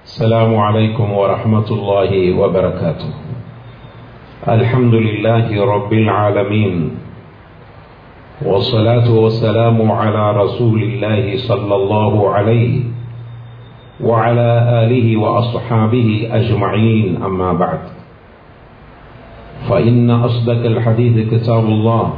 السلام عليكم ورحمة الله وبركاته الحمد لله رب العالمين والصلاة والسلام على رسول الله صلى الله عليه وعلى آله وأصحابه أجمعين أما بعد فإن أصدق الحديث كتاب الله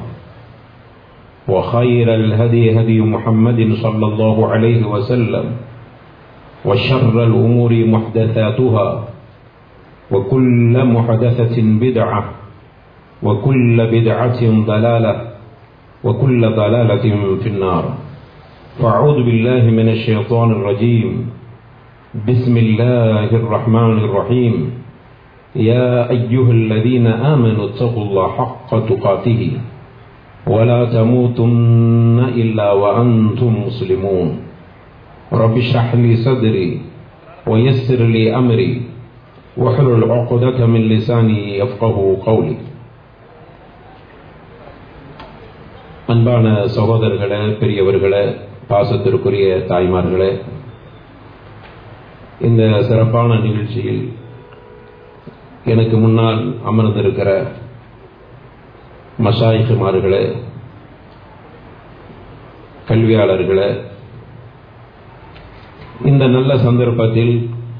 وخير الهدي هدي محمد صلى الله عليه وسلم وشر الأمور محدثاتها وكل محدثة بدعة وكل بدعة ضلالة وكل ضلالة في النار فأعوذ بالله من الشيطان الرجيم بسم الله الرحمن الرحيم يا أيها الذين آمنوا اتقوا الله حق تقاته ولا تموتن إلا وأنتم مسلمون رب اشرح لي صدري ويسر لي أمري واحلل عقدة من لساني يفقه قولي அன்பான சகோதரர்களே பெரியவர்களே பாசத்திற்குரிய தாய்மார்களே இந்த சிறப்பான நிகழ்ச்சியில் எனக்கு முன்னால் அமர்ந்திருக்கிற மசாயிகுமார்களே கல்வியாளர்களே இந்த நல்ல சந்தர்ப்பத்தில்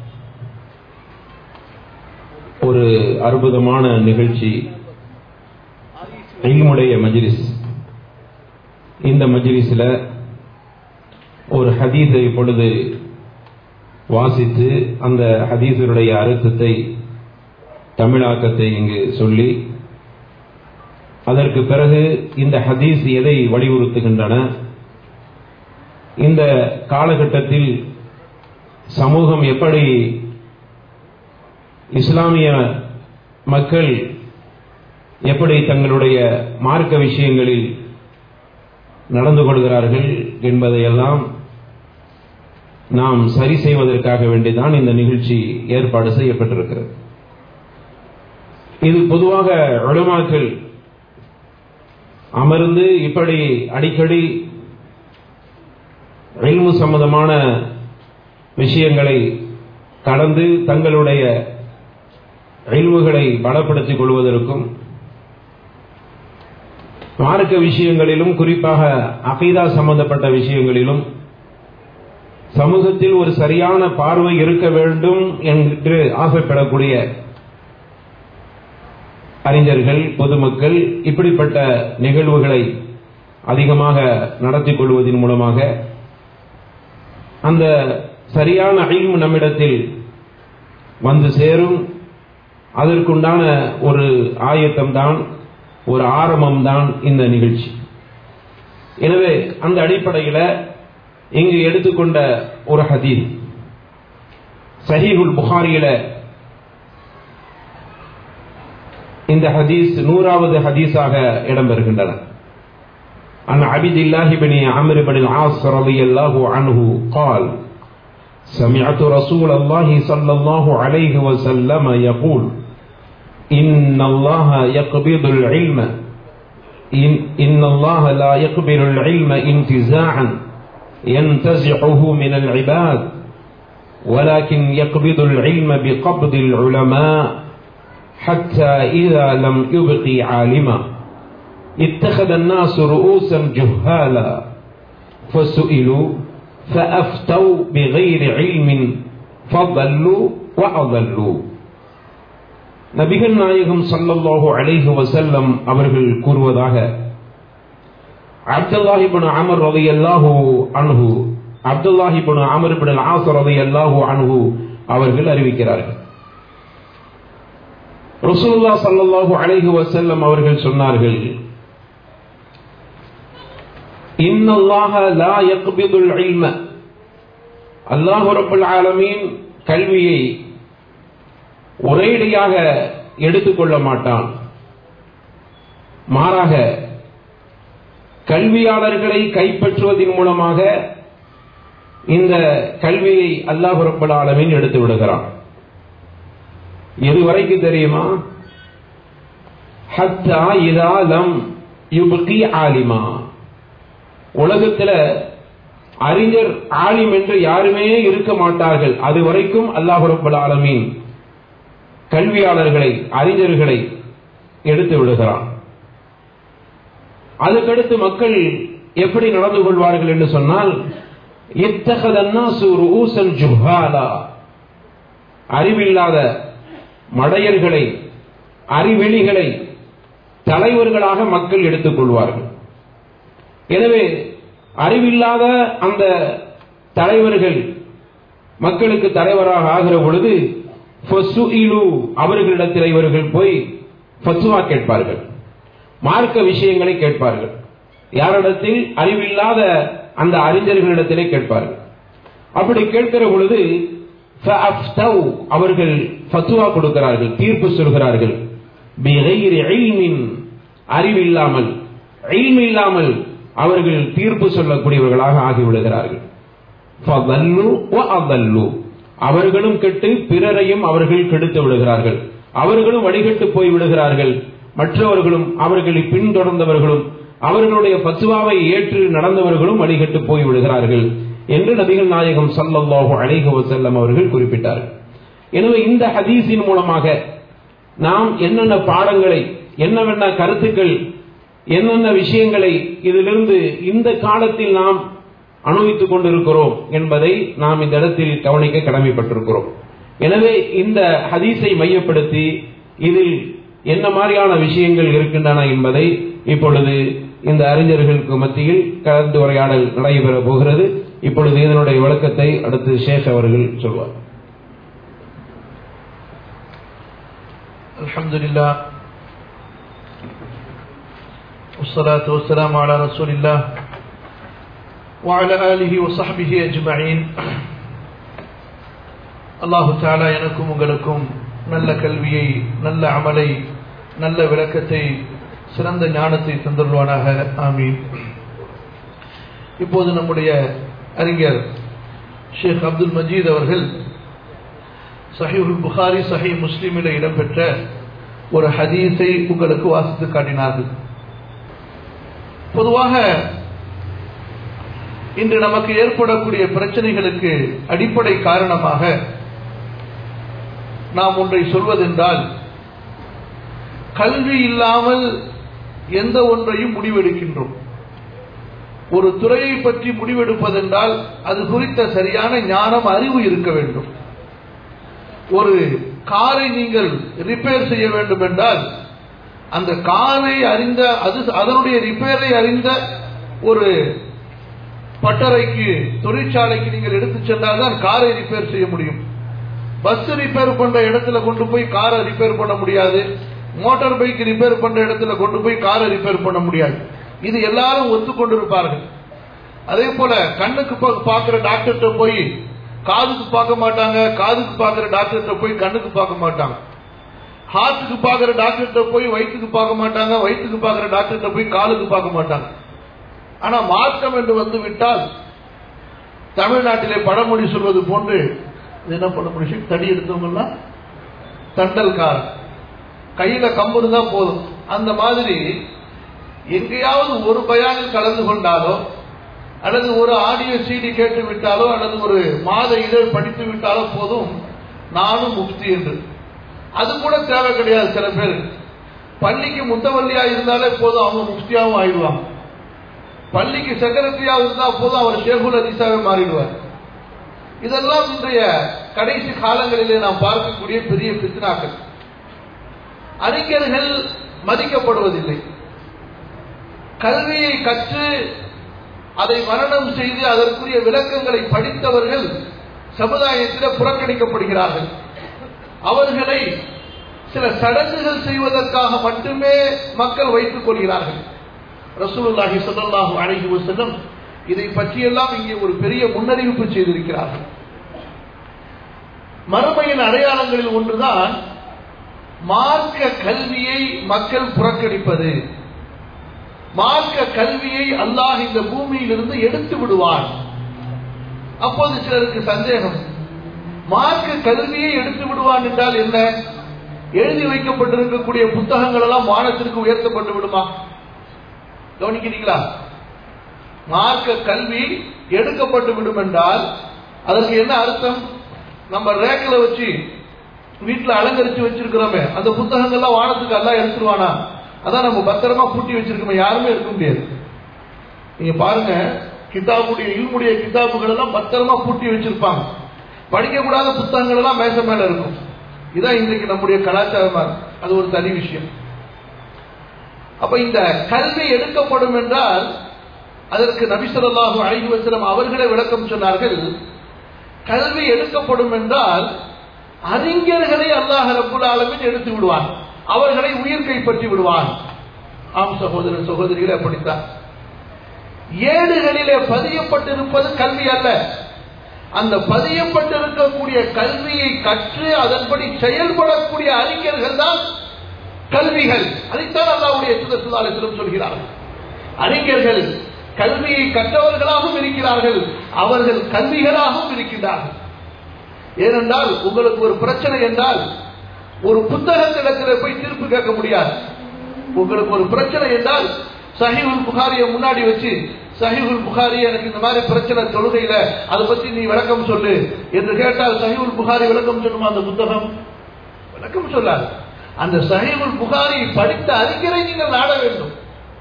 ஒரு அற்புதமான நிகழ்ச்சி இல்முடைய மஜ்லிஸ் இந்த மஜ்லிஸில் ஒரு ஹதீஸை இப்பொழுது வாசித்து அந்த ஹதீஸருடைய அர்த்தத்தை தமிழாக்கத்தை இங்கு சொல்லி அதற்கு பிறகு இந்த ஹதீஸ் எதை வலியுறுத்துகின்றன இந்த காலகட்டத்தில் சமூகம் எப்படி இஸ்லாமிய மக்கள் எப்படி தங்களுடைய மார்க்க விஷயங்களில் நடந்து கொள்கிறார்கள் என்பதையெல்லாம் நாம் சரி செய்வதற்காக வேண்டிதான் இந்த நிகழ்ச்சி ஏற்பாடு செய்யப்பட்டிருக்கிறது இது பொதுவாக உளமாக்கள் அமர்ந்து இப்படி அடிக்கடி இல்மு சம்பந்தமான விஷயங்களை கடந்து தங்களுடைய இல்முகளை பலப்படுத்திக் கொள்வதற்கும் மார்க்க விஷயங்களிலும் குறிப்பாக அகீதா சம்பந்தப்பட்ட விஷயங்களிலும் சமூகத்தில் ஒரு சரியான பார்வை இருக்க வேண்டும் என்று ஆசைப்படக்கூடிய அறிஞர்கள் பொதுமக்கள் இப்படிப்பட்ட நிகழ்வுகளை அதிகமாக நடத்தி கொள்வதன் மூலமாக அந்த சரியான அழிவு நம்மிடத்தில் வந்து சேரும் அதற்குண்டான ஒரு ஆயத்தம் தான் ஒரு ஆரம்பம் தான் இந்த நிகழ்ச்சி எனவே அந்த அடிப்படையில் இங்கு எடுத்துக்கொண்ட ஒரு ஹதீஸ் சஹீஹுல் புகாரியில இந்த ஹதீஸ் நூறாவது ஹதீஸாக இடம்பெறுகின்றன عن عبد الله بن عمرو بن العاص رضي الله عنه قال سمعت رسول الله صلى الله عليه وسلم يقول إن الله يقبض العلم إن, إن الله لا يقبل العلم انتزاعا ينتزعه من العباد ولكن يقبض العلم بقبض العلماء حتى إذا لم يبقي عالما اتخذ الناس رؤوسا جهالا فسئلوا فأفتوا بغير علم فضلوا وأضلوا நபிகள் நாயகம் சல்லல்லாஹு அலைஹி வசல்லம் அவர்கள் கூறுவதாக அப்துல்லாஹிபின் அமர் ரவி அல்லாஹு அன்ஹு அப்துல்லாஹிபின் அமர் பின் ஆஸ் ரவி அல்லாஹு அன்ஹு அவர்கள் அறிவிக்கிறார்கள் ரசூல்லா சல்லல்லாஹு அலைஹி வசல்லம் அவர்கள் சொன்னார்கள் இன்னல்லாஹ லா யக்பிதுல் இல்ம அல்லாஹ் ரப்பல் ஆலமீன் கல்வியை ஒரேடியாக எடுத்துக்கொள்ள மாட்டான் மாறாக கல்வியாளர்களை கைப்பற்றுவதன் மூலமாக இந்த கல்வியை அல்லாஹ் ரப்பல் ஆலமீன் எடுத்து விடுகிறான் எது வரைக்கும் தெரியுமா ஹத்தா இதா லம் யுபகி ஆலிமா உலகத்துல அறிஞர் ஆலிம் என்று யாருமே இருக்க மாட்டார்கள் அது வரைக்கும் அல்லாஹ் ரப்பல் ஆலமீன் கல்வியாளர்களை அறிஞர்களை எடுத்து விடுகிறான் அதுக்கடுத்து மக்கள் எப்படி நடந்து கொள்வார்கள் என்று சொன்னால் இத்தகத அன்னாசு ரூசன் ஜுஹாலா அறிவில்லாத மடையர்களை அறிவெளிகளை தலைவர்களாக மக்கள் எடுத்துக் கொள்வார்கள் எனவே அறிவில்லாத அந்த தலைவர்கள் மக்களுக்கு தலைவராக ஆகிற பொழுது ஃபசுஇலு அவர்களிடத்தில் இவர்கள் போய் ஃபத்துவா கேட்பார்கள் மார்க்க விஷயங்களை கேட்பார்கள் யாரிடத்தில் அறிவில்லாத அந்த அறிஞர்களிடத்திலே கேட்பார்கள் அப்படி கேட்கிற பொழுது ஃபஅஃப்தவ் அவர்கள் ஃபத்துவா கொடுக்கிறார்கள் தீர்ப்பு சொல்கிறார்கள் பிகைரி இல்மின் அறிவில்லாமல் இல்மு இல்லாமல் அவர்கள் தீர்ப்பு சொல்லக்கூடியவர்களாக ஆகிவிடுகிறார்கள் ஃபதல்லு வ அதல்லு அவர்களும் கெட்டு பிறரையும் அவர்கள் கெடுத்து விடுகிறார்கள் அவர்களும் வழிகட்டு போய் விடுகிறார்கள் மற்றவர்களும் அவர்களை பின்தொடர்ந்தவர்களும் அவர்களுடைய பத்துவாவை ஏற்று நடந்தவர்களும் வழிகட்டு போய் விடுகிறார்கள் என்று நபிகள் நாயகம் சல்லல்லாஹு அலைஹி வஸல்லம் அவர்கள் குறிப்பிட்டார்கள் எனவே இந்த ஹதீஸின் மூலமாக நாம் என்னென்ன பாடங்களை என்னவென்ன கருத்துக்கள் என்னென்ன விஷயங்களை இதிலிருந்து இந்த காலத்தில் நாம் அனுபவித்துக் கொண்டிருக்கிறோம் என்பதை நாம் இந்த இடத்தில் கவனிக்க கடமைப்பட்டிருக்கிறோம் எனவே இந்த ஹதீஸை மையப்படுத்தி இதில் என்ன மாதிரியான விஷயங்கள் இருக்கின்றன என்பதை இப்பொழுது இந்த அறிஞர்களுக்கு மத்தியில் கலந்துரையாடல் நடைபெற போகிறது இப்பொழுது இதனுடைய விளக்கத்தை அடுத்து ஷேக் அவர்கள் சொல்வார் الحمد لله والصلاة والسلام على رسول الله وعلى آله وصحبه أجمعين அல்லாஹு தாலா எனக்கும் உங்களுக்கும் நல்ல கல்வியை நல்ல அமலை நல்ல விளக்கத்தை சிறந்த ஞானத்தை தந்துள்வானாக ஆமீன் இப்போது நம்முடைய அறிஞர் ஷேக் அப்துல் மஜீத் அவர்கள் சஹீஹுல் புகாரி சஹி முஸ்லிமில் இடம்பெற்ற ஒரு ஹதீஸை உங்களுக்கு வாசித்து காட்டினார்கள் பொதுவாக இன்று நமக்கு ஏற்படக்கூடிய பிரச்சனைகளுக்கு அடிப்படை காரணமாக நாம் ஒன்றை சொல்வதென்றால் கல்வி இல்லாமல் எந்த ஒன்றையும் முடிவெடுக்கின்றோம் ஒரு துறையை பற்றி முடிவெடுப்பதென்றால் அது குறித்த சரியான ஞானம் அறிவு இருக்க வேண்டும் ஒரு காரை நீங்கள் ரிப்பேர் செய்ய வேண்டும் என்றால் அந்த காரை அறிந்த அது அதனுடைய ரிப்பேரை அறிந்த ஒரு பட்டறைக்கு தொழிற்சாலைக்கு நீங்கள் எடுத்து சென்றால் தான் காரை ரிப்பேர் செய்ய முடியும் பஸ் ரிப்பேர் பண்ற இடத்துல கொண்டு போய் காரை ரிப்பேர் பண்ண முடியாது மோட்டார் பைக் ரிப்பேர் பண்ற இடத்துல கொண்டு போய் காரை ரிப்பேர் பண்ண முடியாது இது எல்லாரும் ஒத்துக்கொண்டிருப்பார்கள் அதே போல கண்ணுக்கு பார்க்கிற டாக்டர்கிட்ட போய் காதுக்கு பார்க்க மாட்டாங்க காதுக்கு பார்க்கிற டாக்டர்கிட்ட போய் கண்ணுக்கு பார்க்க மாட்டாங்க ஹார்ட்டுக்கு பார்க்கிற டாக்டர்கிட்ட போய் வயிற்றுக்கு பார்க்க மாட்டாங்க வயிற்றுக்கு பார்க்கிற டாக்டர்கிட்ட போய் காலுக்கு பார்க்க மாட்டாங்க ஆனா மாற்றம் என்று வந்து விட்டால் தமிழ்நாட்டிலே பழமொழி சொல்வது போன்று என்ன பழமொழி தடி எடுத்தவங்கன்னா தண்டல்காரன் கையில கம்பு இருந்தா போதும் அந்த மாதிரி எங்கேயாவது ஒரு பயானில் கலந்து கொண்டாலோ அல்லது ஒரு ஆடியோ சீடி கேட்டு விட்டாலோ அல்லது ஒரு மாத இதழ் படித்து விட்டாலோ போதும் நானும் முக்தி என்று அது கூட தேவை கிடையாது சில பேர் பள்ளிக்கு முத்தவல்லியா இருந்தாலே போதும் அவங்க முக்தியாவும் ஆயிடுவாங்க பள்ளிக்கு செக்ரட்டரியா இருந்தா போதும் அவர் ஷேகுல் அதிசாவே மாறிடுவார் இதெல்லாம் இன்றைய கடைசி காலங்களிலே நாம் பார்க்கக்கூடிய பெரிய பித்னாக்கள் அறிஞர்கள் மதிக்கப்படுவதில்லை கல்வியை கற்று அதை மரணம் செய்து அதற்குரிய விளக்கங்களை படித்தவர்கள் சமுதாயத்தில் புறக்கணிக்கப்படுகிறார்கள் அவர்களை சில சடங்குகள் செய்வதற்காக மட்டுமே மக்கள் வைத்துக் கொள்கிறார்கள் ரசூலுல்லாஹி ஸல்லல்லாஹு அலைஹி வஸல்லம் இதை பற்றியெல்லாம் இங்கே ஒரு பெரிய முன்னறிவிப்பு செய்திருக்கிறார்கள் மறுமையின் அடையாளங்களில் ஒன்றுதான் மார்க்க கல்வியை மக்கள் புறக்கணிப்பது மார்க்க கல்வியை அல்லாஹ் இந்த பூமியிலிருந்து எடுத்து விடுவான் அப்போது சிலருக்கு சந்தேகம் மார்க்க கல்வியை எடுத்து விடுவான் என்றால் என்ன எழுதி வைக்கப்பட்டிருக்கக்கூடிய புத்தகங்கள் எல்லாம் வானத்திற்கு உயர்த்தப்பட்டு விடுமா கவனிக்கிறீங்களா மார்க்க கல்வி எடுக்கப்பட்டு விடும் என்றால் அதற்கு என்ன அர்த்தம் நம்ம ரேக்கில் வச்சு வீட்டில் அலங்கரிச்சு வச்சிருக்கிறோமே அந்த புத்தகங்கள்லாம் வானத்துக்கு எல்லாம் எடுத்துருவானா அதான் நம்ம பத்திரமா பூட்டி வச்சிருக்கோமே யாருமே எடுக்க முடியாது நீங்க பாருங்க கிதாபுடைய இல்முடைய கிதாபுகள் எல்லாம் பத்திரமா பூட்டி வச்சிருப்பாங்க படிக்கக்கூடாத புத்தகங்கள் எல்லாம் மேச மேல இருக்கும் இதான் இன்றைக்கு நம்முடைய கலாச்சாரமா இருக்கு அது ஒரு தனி விஷயம் அப்ப இந்த கல்வி எடுக்கப்படும் என்றால் அதற்கு நபிசல்லாஹு அழகி வசலம் அவர்களே விளக்கம் சொன்னார்கள் கல்வி எடுக்கப்படும் என்றால் அறிஞர்களை அல்லாஹ் ரப்புல் ஆலமின் எடுத்து விடுவான் அவர்களை உயிர் கைப்பற்றி விடுவான் ஆம் சகோதரர் சகோதரிகளே அப்படித்தான் ஏடுகளிலே பதியப்பட்டிருப்பது கல்வி அல்ல அந்த பதியப்பட்டிருக்கக்கூடிய கல்வியை கற்று அதன்படி செயல்படக்கூடிய அறிஞர்கள் தான் கல்விகள் அதைத்தான் அல்லாவுடைய சுதர் சுதாலத்திலும் சொல்கிறார்கள் அறிஞர்கள் கல்வியை கற்றவர்களாகவும் இருக்கிறார்கள் அவர்கள் கல்விகளாகவும் இருக்கின்றார்கள் ஏனென்றால் உங்களுக்கு ஒரு பிரச்சனை என்றால் ஒரு புத்தகத்திடத்தில் போய் தீர்ப்பு கேட்க முடியாது உங்களுக்கு ஒரு பிரச்சனை என்றால் சஹிவுல் புகாரியை முன்னாடி வச்சு சஹிவுல் புகாரி எனக்கு இந்த மாதிரி பிரச்சனை தொழுகையில அதை பத்தி நீ விளக்கம் சொல்லு என்று கேட்டால் சஹிவுல் புகாரி விளக்கம் சொல்லுமா அந்த புத்தகம் விளக்கம் சொல்லாது அந்த சஹிவுல் புகாரி படித்த அறிஞரை நீங்கள் நாட வேண்டும்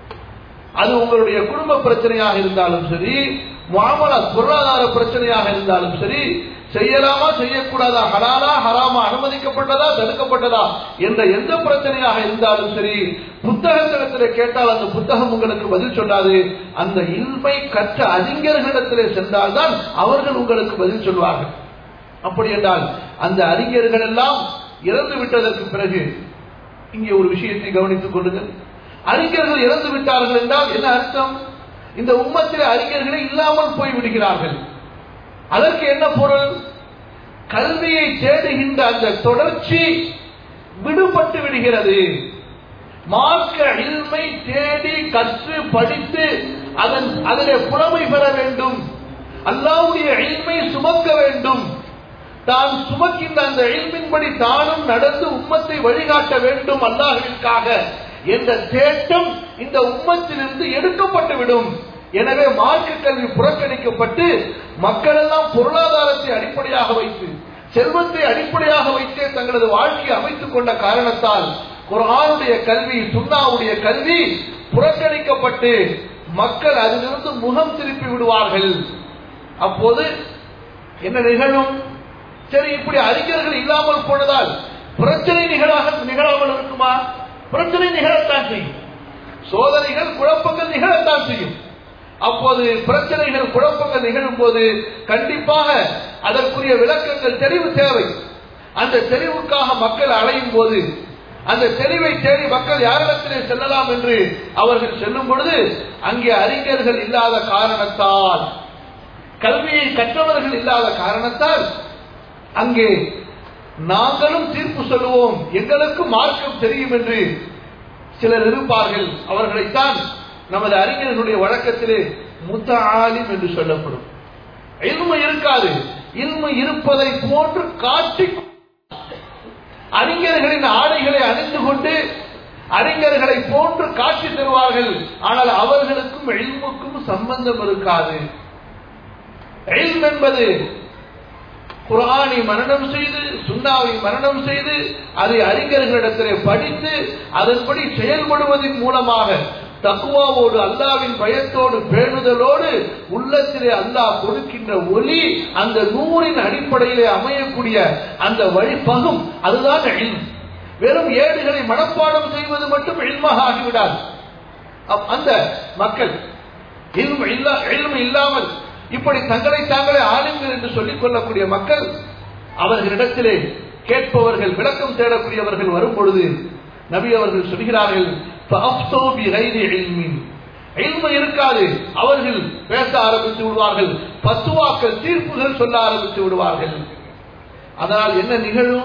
அது உங்களுடைய குடும்ப பிரச்சனையாக இருந்தாலும் சரி மாமல பொருளாதார பிரச்சனையாக இருந்தாலும் சரி செய்யலாமா செய்யக்கூடாதா ஹலாலா ஹராமா அனுமதிக்கப்பட்டதா தடுக்கப்பட்டதா என்ற எந்த பிரச்சனையாக இருந்தாலும் சரி புத்தகத்திடத்தில் கேட்டால் அந்த புத்தகம் உங்களுக்கு பதில் சொல்லாது அந்த இல்மை கற்ற அறிஞர்களிடத்திலே சென்றால்தான் அவர்கள் உங்களுக்கு பதில் சொல்வார்கள் அப்படி என்றால் அந்த அறிஞர்கள் எல்லாம் இறந்து விட்டதற்கு பிறகு இங்கே ஒரு விஷயத்தை கவனித்துக் கொள்ளுங்கள் அறிஞர்கள் இறந்து விட்டார்கள் என்றால் என்ன அர்த்தம் இந்த உம்மத்திலே அறிஞர்களே இல்லாமல் போய் விடுகிறார்கள் அதற்கு என்ன பொருள் கல்வியை தேடுகின்ற அந்த தொடர்ச்சி விடுபட்டு விடுகிறது மார்க்க இல்மை தேடி கற்று படித்து அதன் அதிலே புலமை பெற வேண்டும் அல்லாவுடைய இல்மை சுமக்க வேண்டும் தான் சுமக்கின்ற அந்த இல்மின்படி தானும் நடந்து உம்மத்தை வழிகாட்ட வேண்டும் அல்லாஹிற்காக என்ற தேட்டம் இந்த உம்மத்திலிருந்து எடுக்கப்பட்டு விடும் எனவே மார்க்க கல்வி புறக்கணிக்கப்பட்டு மக்கள் எல்லாம் பொருளாதாரத்தை அடிப்படையாக வைத்து செல்வத்தை அடிப்படையாக வைத்தே தங்களது வாழ்க்கையை அமைத்துக் கொண்ட காரணத்தால் குரானுடைய கல்வி சுண்ணாவுடைய கல்வி புறக்கணிக்கப்பட்டு மக்கள் அதிலிருந்து முகம் திருப்பி விடுவார்கள் அப்போது என்ன நிகழும் சரி இப்படி அறிஞர்கள் இல்லாமல் போனதால் பிரச்சனை நிகழாக நிகழாமல் இருக்குமா பிரச்சனை நிகழத்தான் செய்யும் சோதனைகள் குழப்பங்கள் நிகழத்தான் செய்யும் அப்போது பிரச்சனைகள் குழப்பங்கள் நிகழும் போது கண்டிப்பாக அதற்குரிய விளக்கங்கள் தெளிவு தேவை அந்த தெளிவுக்காக மக்கள் அலையும் போது அந்த தெளிவை தேடி மக்கள் யாரிடத்திலே செல்லலாம் என்று அவர்கள் செல்லும் பொழுது அங்கே அறிஞர்கள் இல்லாத காரணத்தால் கல்வியை கற்றவர்கள் இல்லாத காரணத்தால் அங்கே நாங்களும் தீர்ப்பு சொல்லுவோம் எங்களுக்கு மார்க்கம் தெரியும் என்று சிலர் இருப்பார்கள் அவர்களைத்தான் நமது அறிஞர்களுடைய வழக்கத்திலே முத்தாலிம் என்று சொல்லப்படும் இல்மு இருக்காது இல்மு இருப்பதை போன்று காட்டி அறிஞர்களின் ஆடைகளை அணிந்து கொண்டு அறிஞர்களை போன்று காட்சி தருவார்கள் ஆனால் அவர்களுக்கும் எல்முக்கும் சம்பந்தம் இருக்காது எல்ம் என்பது குரானை மரணம் செய்து சுண்ணாவை மரணம் செய்து அதை அறிஞர்களிடத்திலே படித்து அதன்படி செயல்படுவதன் மூலமாக தக்குவாவோடு அல்லாவின் பயத்தோடு பேணுதலோடு உள்ளத்திலே அல்லாஹ் கொடுக்கின்ற ஒளி அந்த நூறின் அடிப்படையிலே அமையக்கூடிய அந்த வழிபகும் அதுதான் எழில் வெறும் ஏடுகளை மனப்பாடம் செய்வது மட்டும் எழில்மாக ஆகிவிடாது அந்த மக்கள் எழில்மை இல்லாமல் இப்படி தங்களை தாங்களே ஆளுங்கள் என்று சொல்லிக் கொள்ளக்கூடிய மக்கள் அவர்களிடத்திலே கேட்பவர்கள் விளக்கம் தேடக்கூடியவர்கள் வரும் பொழுது நபி அவர்கள் சொல்கிறார்கள் இருக்காது அவர்கள் பேச ஆரம்பித்து விடுவார்கள் பத்துவாக்கள் தீர்ப்புகள் சொல்ல ஆரம்பித்து விடுவார்கள் அதனால் என்ன நிகழும்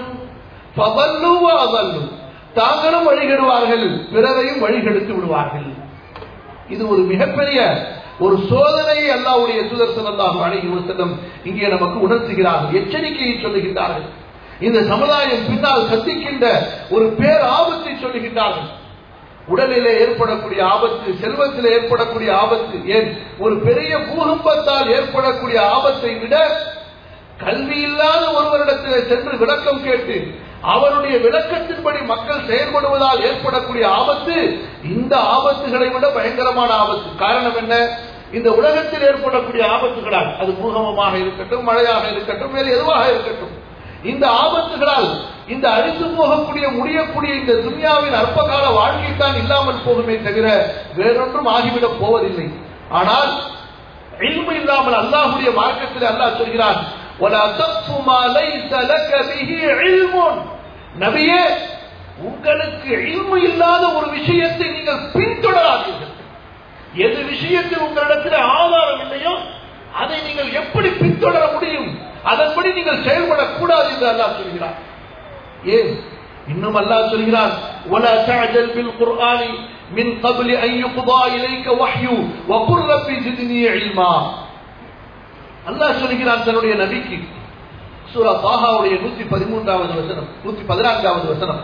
தாங்களும் வழிகெடுவார்கள் பிறரையும் வழிகெடுத்து விடுவார்கள் இது ஒரு மிகப்பெரிய ஒரு சோதனையை அல்லாவுடைய சுதர் செல்லாக அணுகி செல்லும் இங்கே நமக்கு உணர்த்துகிறார்கள் எச்சரிக்கையை சொல்லுகின்றார்கள் இந்த சமுதாயம் பின்னால் சந்திக்கின்ற ஒரு பேர் ஆபத்தை சொல்லுகின்றார்கள் உடலிலே ஏற்படக்கூடிய ஆபத்து செல்வத்தில் ஏற்படக்கூடிய ஆபத்து ஏன் ஒரு பெரிய பூகம்பத்தால் ஏற்படக்கூடிய ஆபத்தை விட கல்வி இல்லாத ஒருவரிடத்தில் சென்று விளக்கம் கேட்டு அவருடைய விளக்கத்தின்படி மக்கள் செயல்படுவதால் ஏற்படக்கூடிய ஆபத்து இந்த ஆபத்துகளை விட பயங்கரமான ஆபத்து காரணம் என்ன இந்த உலகத்தில் ஏற்படக்கூடிய ஆபத்துகளால் அது பூகமமாக இருக்கட்டும் மழையாக இருக்கட்டும் வேறு எதுவாக இருக்கட்டும் இந்த ஆபத்துகளால் இந்த அழித்து போகக்கூடிய முடியக்கூடிய இந்த துனியாவின் அற்பகால வாழ்க்கை தான் இல்லாமல் போகுமே தவிர வேறொன்றும் ஆகிவிடப் போவதில்லை ஆனால் இல்மு இல்லாமல் அல்லாஹுடைய மார்க்கத்தில் அல்லாஹ் சொல்கிறான் وَلَا تَقْفُ مَا لَيْسَ لَكَ بِهِ عِلْمٌ நபியே உங்களுக்கு இல்மு இல்லாத ஒரு விஷயத்தை நீங்கள் பின்தொடராதீர்கள் எது விஷயத்தில் உங்களிடத்தில் ஆதாரம் இல்லையோ அதை நீங்கள் எப்படி பின்தொடர முடியும் அதன்படி நீங்கள் செயல்படக்கூடாது என்று அல்லாஹ் சொல்கிறார் ஏன் இன்னும் அல்லாஹ் சொல்கிறான் ولا تعجل بالقرآن من قبل أن يقضى إليك وحي وقل رب زدني علما அல்லாஹ் சொல்கிறான் தன்னுடைய நபிக்கு சூரா தாஹாவுடைய நூத்தி பதிமூன்றாவது வசனம் நூத்தி பதினான்காவது வசனம்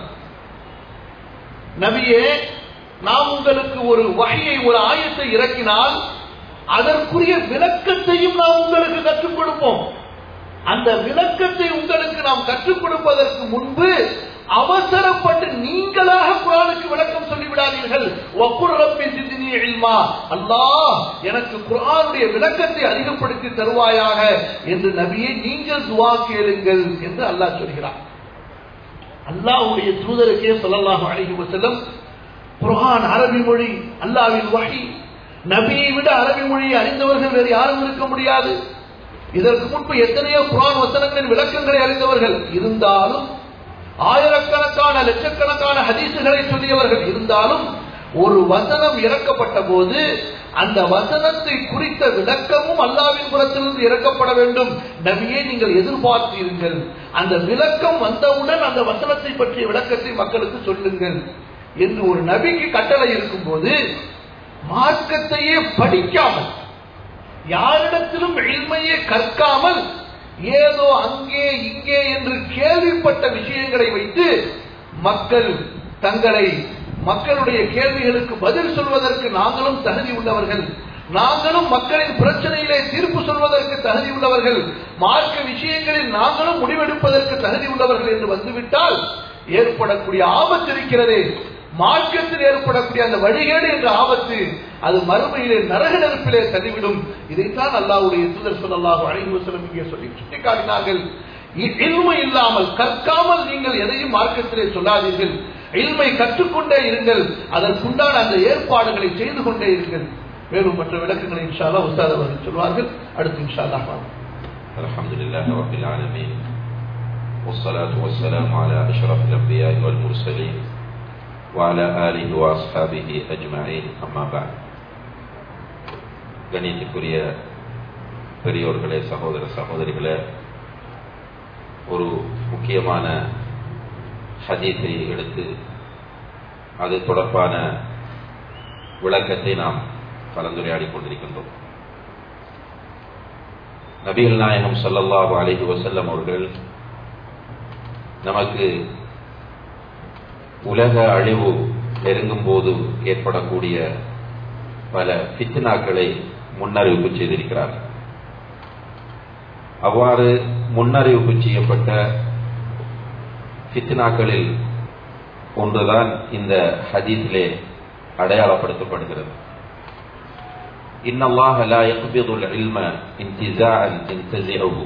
நபியே நாம் உங்களுக்கு ஒரு வகையை ஒரு ஆயத்தை இறக்கினால் அதற்குரிய விளக்கத்தையும் நாம் உங்களுக்கு கற்றுக் கொடுப்போம் அந்த விளக்கத்தை உங்களுக்கு நாம் கற்றுக் கொடுப்பதற்கு முன்பு அவசரப்பட்டு நீங்களாக குரானுக்கு விளக்கம் சொல்லிவிடாதீர்கள் ஒப்புர் ரப்பி சித்தினி இல்மா அல்லாஹ் எனக்கு குரானுடைய விளக்கத்தை அதிகப்படுத்தி தருவாயாக என்று நபியை நீங்கள் துவா கேளுங்கள் என்று அல்லாஹ் சொல்கிறார் அல்லாஹ்வுடைய தூதருக்கே சொல்லலாம் அழகி செல்லும் குர்ஆன் அரபி மொழி அல்லாவின் வகை நபியை விட அரபி மொழியை அறிந்தவர்கள் வேறு யாரும் இருக்க முடியாது இதற்கு முன்பு எத்தனையோ குரான் வசனங்களின் விளக்கங்களை அறிந்தவர்கள் இருந்தாலும் ஆயிரக்கணக்கான லட்சக்கணக்கான ஹதீசுகளை சொல்லியவர்கள் இருந்தாலும் ஒரு வசனம் இறக்கப்பட்ட போது அந்த வசனத்தை குறித்த விளக்கமும் அல்லாவின் புறத்திலிருந்து இறக்கப்பட வேண்டும் நபியே நீங்கள் எதிர்பார்த்தீர்கள் அந்த விளக்கம் வந்தவுடன் அந்த வசனத்தை பற்றிய விளக்கத்தை மக்களுக்கு சொல்லுங்கள் என்று ஒரு நபிக்கு கட்டளை இருக்கும் போது மார்க்கத்தையே படிக்காமல் யாரிடத்திலும் எளிமையே கற்காமல் ஏதோ அங்கே இங்கே என்று கேள்விப்பட்ட விஷயங்களை வைத்து மக்கள் தங்களை மக்களுடைய கேள்விகளுக்கு பதில் சொல்வதற்கு நாங்களும் தகுதி உள்ளவர்கள் நாங்களும் மக்களின் பிரச்சனையிலே தீர்ப்பு சொல்வதற்கு தகுதி உள்ளவர்கள் மார்க்க விஷயங்களில் நாங்களும் முடிவெடுப்பதற்கு தகுதி உள்ளவர்கள் என்று வந்துவிட்டால் ஏற்படக்கூடிய ஆபத்து இருக்கிறதே மார்க்கத்தில் ஏற்படக்கூடிய அந்த வழிகேடு என்ற ஆபத்து அது மறுமையிலே நரக நெருப்பிலே தள்ளிவிடும் இதைத்தான் அல்லாவுடைய தூதர் சொல்லல்லாஹு அழைவு வசலம் இங்கே சொல்லி சுட்டிக்காட்டினார்கள் இல்மை இல்லாமல் கற்காமல் நீங்கள் எதையும் மார்க்கத்திலே சொல்லாதீர்கள் இல்மை கற்றுக்கொண்டே இருங்கள் அதற்குண்டான அந்த ஏற்பாடுகளை செய்து கொண்டே இருங்கள் மேலும் மற்ற விளக்கங்களை இன்ஷால்லா உஸ்தாத் அவர்கள் சொல்வார்கள் அடுத்து இன்ஷால்லா الحمد لله رب العالمين والصلاة والسلام على أشرف الأنبياء والمرسلين وعلى آله وأصحابه أجمعين أما بعد கணியத்துக்குரிய பெரியோர்களே சகோதர சகோதரிகளே ஒரு முக்கியமான ஹதீஸை எடுத்து அது தொடர்பான விளக்கத்தை நாம் கலந்துரையாடிக் கொண்டிருக்கின்றோம் நபிகள் நாயகம் சல்லல்லாஹு அலைஹி வசல்லம் அவர்கள் நமக்கு உலக அழிவு நெருங்கும் போது ஏற்படக்கூடிய பல பித்னாக்களை முன்னறிவிப்பு செய்திருக்கிறார் அவ்வாறு முன்னறிவிப்பு செய்யப்பட்ட பித்னாக்களில் ஒன்றுதான் இந்த ஹதீஸிலே அடையாளப்படுத்தப்படுகிறது إن الله لا يقبض العلم انتزاعا ينتزعه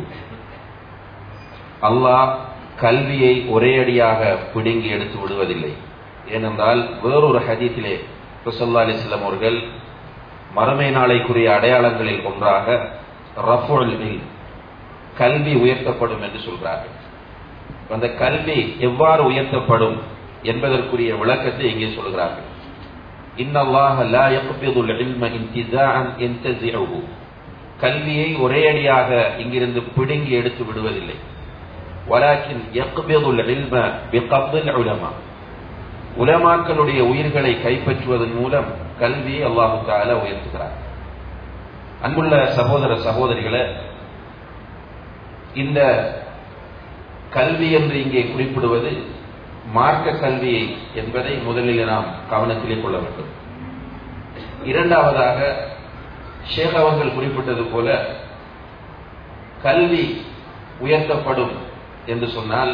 அல்லாஹ் கல்வியை ஒரே அடியாக பிடுங்கி எடுத்து விடுவதில்லை ஏனென்றால் வேறொரு ஹதீஸிலே ரசல்லா அலிஸ்லாம் அவர்கள் மறுமை நாளைக்குரிய அடையாளங்களில் ஒன்றாக ரஃபுல் கல்வி உயர்த்தப்படும் என்று சொல்றார்கள் அந்த கல்வி எவ்வாறு உயர்த்தப்படும் என்பதற்குரிய விளக்கத்தை இங்கே சொல்கிறார்கள் இன்னல்லாஹ லா யக்பிதுல் இல்ம இன்திஸாஅன் யன்தஸிஉஹு கல்வியை ஒரே அடியாக இங்கிருந்து பிடுங்கி எடுத்து விடுவதில்லை வலாக்கின் யக்பிதுல் இல்ம பிகப்தில் உலமா உலமாக்களுடைய உயிர்களை கைப்பற்றுவதன் மூலம் கல்வியை அல்லாஹு தாலா உயர்த்துகிறார் அன்புள்ள சகோதர சகோதரிகளை இந்த கல்வி என்று இங்கே குறிப்பிடுவது மார்க்க கல்வியை என்பதை முதலில் நாம் கவனத்திலே கொள்ள வேண்டும் இரண்டாவதாக ஷேக் அவர்கள் குறிப்பிட்டது போல கல்வி உயர்த்தப்படும் என்று சொன்னால்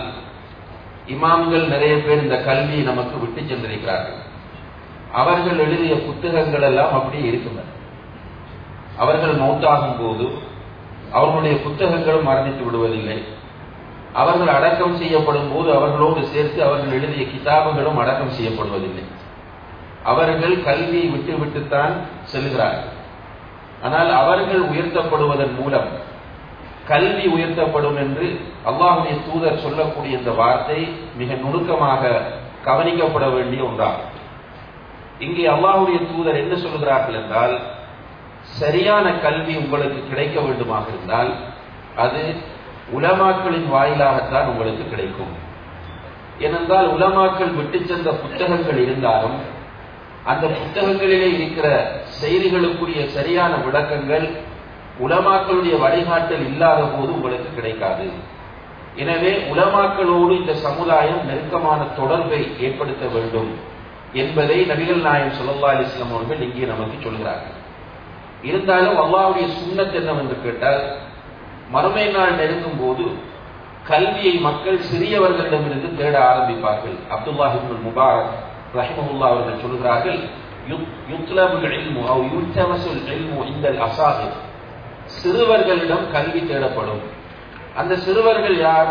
இமாம்கள் நிறைய பேர் இந்த கல்வியை நமக்கு விட்டு சென்றிருக்கிறார்கள் அவர்கள் எழுதிய புத்தகங்கள் எல்லாம் அப்படியே இருக்கின்றன அவர்கள் மௌத்தாகும் போது அவர்களுடைய புத்தகங்களும் மரணித்து விடுவதில்லை அவர்கள் அடக்கம் செய்யப்படும் போது அவர்களோடு சேர்த்து அவர்கள் எழுதிய கிதாபுகளும் அடக்கம் செய்யப்படுவதில்லை அவர்கள் கல்வியை விட்டு விட்டுத்தான் செல்கிறார்கள் ஆனால் அவர்கள் உயர்த்தப்படுவதன் மூலம் கல்வி உயர்த்தப்படும் என்று அல்லாஹுடைய தூதர் சொல்லக்கூடிய இந்த வார்த்தை மிக நுணுக்கமாக கவனிக்கப்பட வேண்டிய ஒன்றாகும் இங்கே அல்லாஹுடைய தூதர் என்ன சொல்கிறார்கள் என்றால் சரியான கல்வி உங்களுக்கு கிடைக்க வேண்டுமாக இருந்தால் அது உலமாக்களின் வாயிலாகத்தான் உங்களுக்கு கிடைக்கும் ஏனென்றால் உலமாக்கள் விட்டு சென்ற புத்தகங்கள் இருந்தாலும் அந்த புத்தகங்களிலே இருக்கிற செய்திகளுக்குரிய சரியான விளக்கங்கள் உலமாக்களுடைய வழிகாட்டல் இல்லாத போது உங்களுக்கு கிடைக்காது எனவே உலமாக்களோடு இந்த சமுதாயம் நெருக்கமான தொடர்பை ஏற்படுத்த வேண்டும் என்பதை நபிகள் நாயம் சொல்லா அலிஸ்லாம் அவர்கள் இங்கே நமக்கு சொல்கிறார்கள் இருந்தாலும் அல்லாவுடைய சுண்ணத் என்னவென்று கேட்டால் மறுமை நாள் நெருங்கும் போது கல்வியை மக்கள் சிறியவர்களிடமிருந்து தேட ஆரம்பிப்பார்கள் அப்துல்லாஹிபுல் முபாரக் ரஹிமஹுல்லா அவர்கள் சொல்கிறார்கள் யுத்லபுல் இல்மு அவ் யுல்தமசுல் இல்மு இந்தல் அசாஹிப் சிறுவர்களிடம் கல்வி தேடப்படும் அந்த சிறுவர்கள் யார்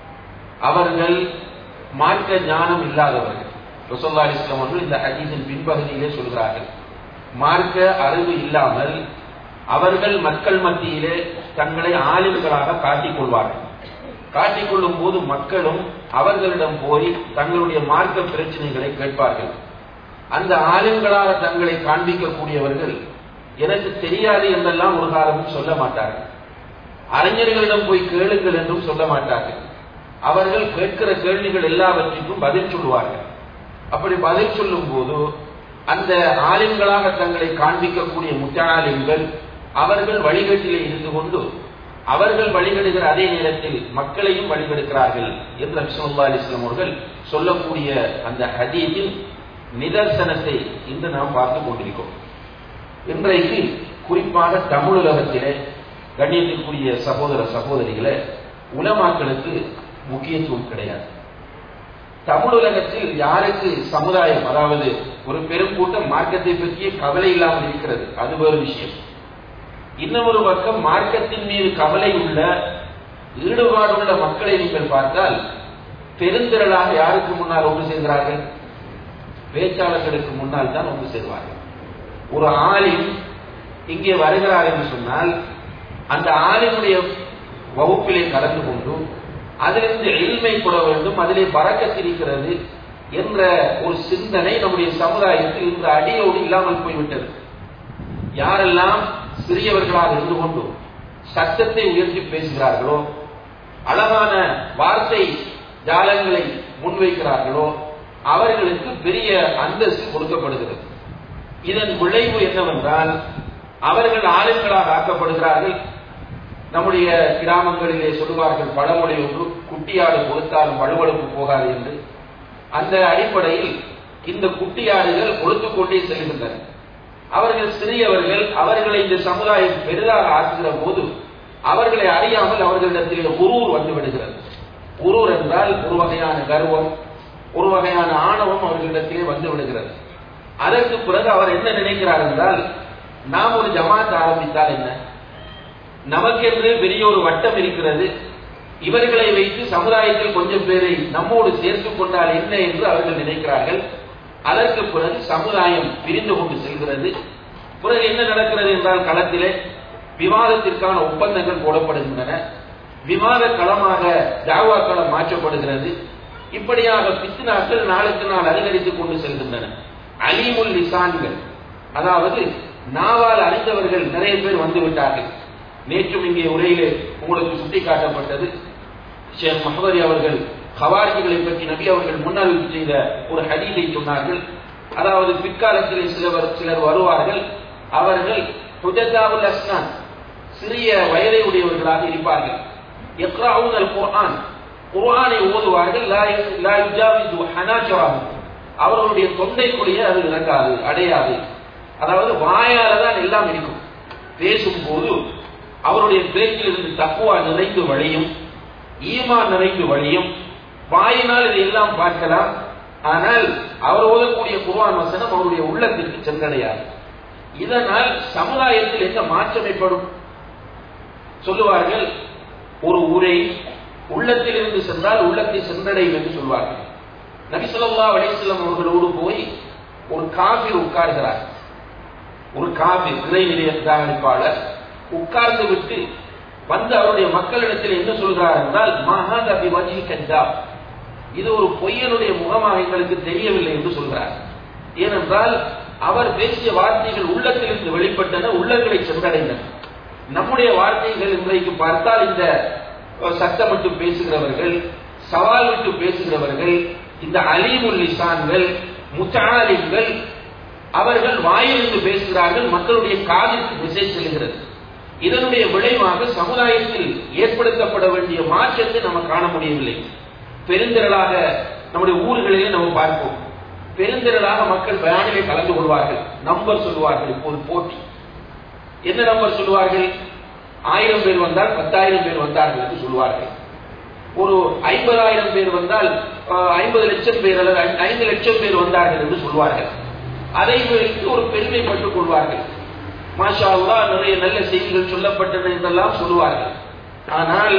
அவர்கள் மார்க்க ஞானம் இல்லாதவர்கள் ரசோல்லா அலிஸ்லாம் அவர்கள் இந்த ஹதீஸின் பின்பகுதியிலே சொல்கிறார்கள் மார்க்க அறிவு இல்லாமல் அவர்கள் மக்கள் மத்தியிலே தங்களை ஆளுங்களாக காட்டிக் கொள்வார்கள் காட்டிக்கொள்ளும் போது மக்களும் அவர்களிடம் போய் தங்களுடைய மார்க்க பிரச்சனைகளை கேட்பார்கள் அந்த ஆளுங்களாக தங்களை காண்பிக்கக்கூடியவர்கள் எனக்கு தெரியாது என்றெல்லாம் ஒரு காலமும் சொல்ல மாட்டார்கள் அறிஞர்களிடம் போய் கேளுங்கள் என்றும் சொல்ல மாட்டார்கள் அவர்கள் கேட்கிற கேள்விகள் எல்லாவற்றிற்கும் பதில் சொல்லுவார்கள் அப்படி பதில் சொல்லும் போது அந்த ஆலிம்களாக தங்களை காண்பிக்கக்கூடிய முத்தாலிம்கள் அவர்கள் வழிகட்டிலே இருந்து கொண்டு அவர்கள் வழிகெடுக்கிற அதே நேரத்தில் மக்களையும் வழிகெடுக்கிறார்கள் என்று நபிசுல்லா அலிஸ்லாம் அவர்கள் சொல்லக்கூடிய அந்த ஹதீஸின் நிதர்சனத்தை இன்று நாம் பார்த்துக் கொண்டிருக்கிறோம் இன்றைக்கு குறிப்பாக தமிழுலகத்திலே கண்ணியத்திற்குரிய சகோதர சகோதரிகளே உலமாக்களுக்கு முக்கியத்துவம் கிடையாது தமிழுலகத்தில் யாருக்கு சமுதாயம் அதாவது ஒரு பெரும் கூட்டம் மார்க்கத்தை பற்றிய கவலை இல்லாமல் இருக்கிறது அது வேறு விஷயம் இன்னொரு பக்கம் மார்க்கத்தின் மீது கவலை உள்ள ஈடுபாடுள்ள மக்களை நீங்கள் பார்த்தால் பெருந்திரளாக யாருக்கு முன்னால் ஒன்று சேர்கிறார்கள் பேச்சாளர்களுக்கு முன்னால் தான் ஒன்று சேர்வார்கள் ஒரு ஆலிம் இங்கே வருகிறார் என்று சொன்னால் அந்த ஆலிமுடைய வகுப்பிலே கலந்து கொண்டு அதிலிருந்து எளிமை கொட வேண்டும் அதிலே பறக்கத்திருக்கிறது என்ற ஒரு சிந்தனை நம்முடைய சமுதாயத்தில் இன்று அடியோடு இல்லாமல் போய்விட்டது யாரெல்லாம் சிறியவர்களாக இருந்து கொண்டு சத்தத்தை உயர்த்தி பேசுகிறார்களோ அழகான வார்த்தை ஜாலங்களை முன்வைக்கிறார்களோ அவர்களுக்கு பெரிய அந்தஸ்து கொடுக்கப்படுகிறது இதன் விளைவு என்னவென்றால் அவர்கள் ஆளுங்களாக ஆக்கப்படுகிறார்கள் நம்முடைய கிராமங்களிலே சொல்லுவார்கள் பழமொழி ஒன்று குட்டியாடு கொடுத்தாலும் வலுவழுப்பு போகாது என்று அந்த அடிப்படையில் இந்த குட்டியாடுகள் கொடுத்துக் கொண்டே செல்கின்றன அவர்கள் சிறியவர்கள் அவர்களை இந்த சமுதாயம் பெரிதாக ஆக்குகிற போது அவர்களை அறியாமல் அவர்களிடத்தில் உரூர் வந்து விடுகிறது உரூர் என்றால் ஒரு வகையான கர்வம் ஒரு வகையான ஆணவம் அவர்களிடத்திலே வந்து விடுகிறது அதற்கு பிறகு அவர் என்ன நினைக்கிறார் என்றால் நாம் ஒரு ஜமாத் ஆரம்பித்தால் என்ன நமக்கென்று பெரிய ஒரு வட்டம் இருக்கிறது இவர்களை வைத்து சமுதாயத்தில் கொஞ்சம் பேரை நம்மோடு சேர்த்துக் கொண்டால் என்ன என்று அவர்கள் நினைக்கிறார்கள் அதற்கு பிறகு சமுதாயம் பிரிந்து கொண்டு செல்கிறது பிறகு என்ன நடக்கிறது என்றால் களத்திலே விவாதத்திற்கான ஒப்பந்தங்கள் போடப்படுகின்றன விவாத களமாக ஜாவா களம் மாற்றப்படுகிறது இப்படியாக பித்னாக்கள் நாளுக்கு நாள் அதிகரித்துக் கொண்டு செல்கின்றன அலிமுல் லிசான்கள் அதாவது நாவால் அறிந்தவர்கள் நிறைய பேர் வந்து விட்டார்கள் நேற்றும் இங்கே உரையிலே உங்களுக்கு சுட்டிக்காட்டப்பட்டது ஷேக் மஹபரி அவர்கள் ஹவாரிகளை பற்றி நபி அவர்கள் முன்னறிவிப்பு செய்த ஒரு ஹதீஸை சொன்னார்கள் அதாவது பிற்காலத்திலே சிலவர் சிலர் வருவார்கள் அவர்கள் ஹுஜத்தாவுல் அஸ்னான் சிறிய வயதை உடையவர்களாக இருப்பார்கள் எக்ராவுன் அல் குர்ஆன் குர்ஆனை ஓதுவார்கள் லா யு- லா யுஜாவிசு ஹனாஜராஹும். அவர்களுடைய தொண்டைக்குள்ளேயே அது இறங்காது அடையாது அதாவது வாயால தான் எல்லாம் இருக்கும் பேசும்போது அவருடைய பேச்சிலிருந்து தக்குவா நிறைந்து வழியும் ஈமான் நிறைந்து வழியும் வாயினால் இதையெல்லாம் பார்க்கலாம் ஆனால் அவர் ஓதக்கூடிய குர்ஆன் வசனம் அவருடைய உள்ளத்திற்கு சென்றடையாது இதனால் சமுதாயத்தில் என்ன மாற்றம் ஏற்படும் சொல்லுவார்கள் ஒரு உரை உள்ளத்திலிருந்து சென்றால் உள்ளத்தை சென்றடையும் என்று சொல்வார்கள் நபி ஸல்லல்லாஹு அலைஹி வஸல்லம் அவர்களோடு போய் ஒரு காபிர் உட்கார்கிறார் ஒரு காபிர் இறை நிலையத்தாளிப்பாளர் உட்கார்ந்து விட்டு வந்து அவருடைய மக்களிடத்தில் என்ன சொல்கிறார் என்றால் மகாத வஜி கஞ்சா இது ஒரு பொய்யனுடைய முகமாக எங்களுக்கு தெரியவில்லை என்று சொல்கிறார் ஏனென்றால் அவர் பேசிய வார்த்தைகள் உள்ளத்திலிருந்து வெளிப்பட்டன உள்ளங்களை சென்றடைந்தன நம்முடைய வார்த்தைகள் இன்றைக்கு பார்த்தால் இந்த அஹ், சத்தமிட்டு பேசுகிறவர்கள் சவால் விட்டு பேசுகிறவர்கள் இந்த அலீமுல் லிசான்கள் முத்தாலிம்கள் அவர்கள் வாயிலிருந்து பேசுகிறார்கள் மக்களுடைய காதிற்கு திசை செல்கிறது இதனுடைய விளைவாக சமுதாயத்தில் ஏற்படுத்தப்பட வேண்டிய மாற்றத்தை நம்ம காண முடியவில்லை பெருந்திரளாக நம்முடைய ஊர்களிலே நம்ம பார்ப்போம் பெருந்திரளாக மக்கள் பயானிலே கலந்து கொள்வார்கள் நம்பர் சொல்லுவார்கள் இப்போது போட்டி என்ன நம்பர் சொல்லுவார்கள் ஆயிரம் பேர் வந்தால் பத்தாயிரம் பேர் வந்தார்கள் என்று சொல்லுவார்கள் ஒரு ஐம்பதாயிரம் பேர் வந்தால் அஹ், ஐம்பது லட்சம் பேர் அல்லது ஐ- ஐந்து லட்சம் பேர் வந்தார்கள் என்று சொல்வார்கள் அதை வைத்து ஒரு பெருமைப்பட்டுக் கொள்வார்கள் மாஷா அல்லாஹ் நிறைய நல்ல செய்திகள் சொல்லப்பட்டன என்றெல்லாம் சொல்லுவார்கள் ஆனால்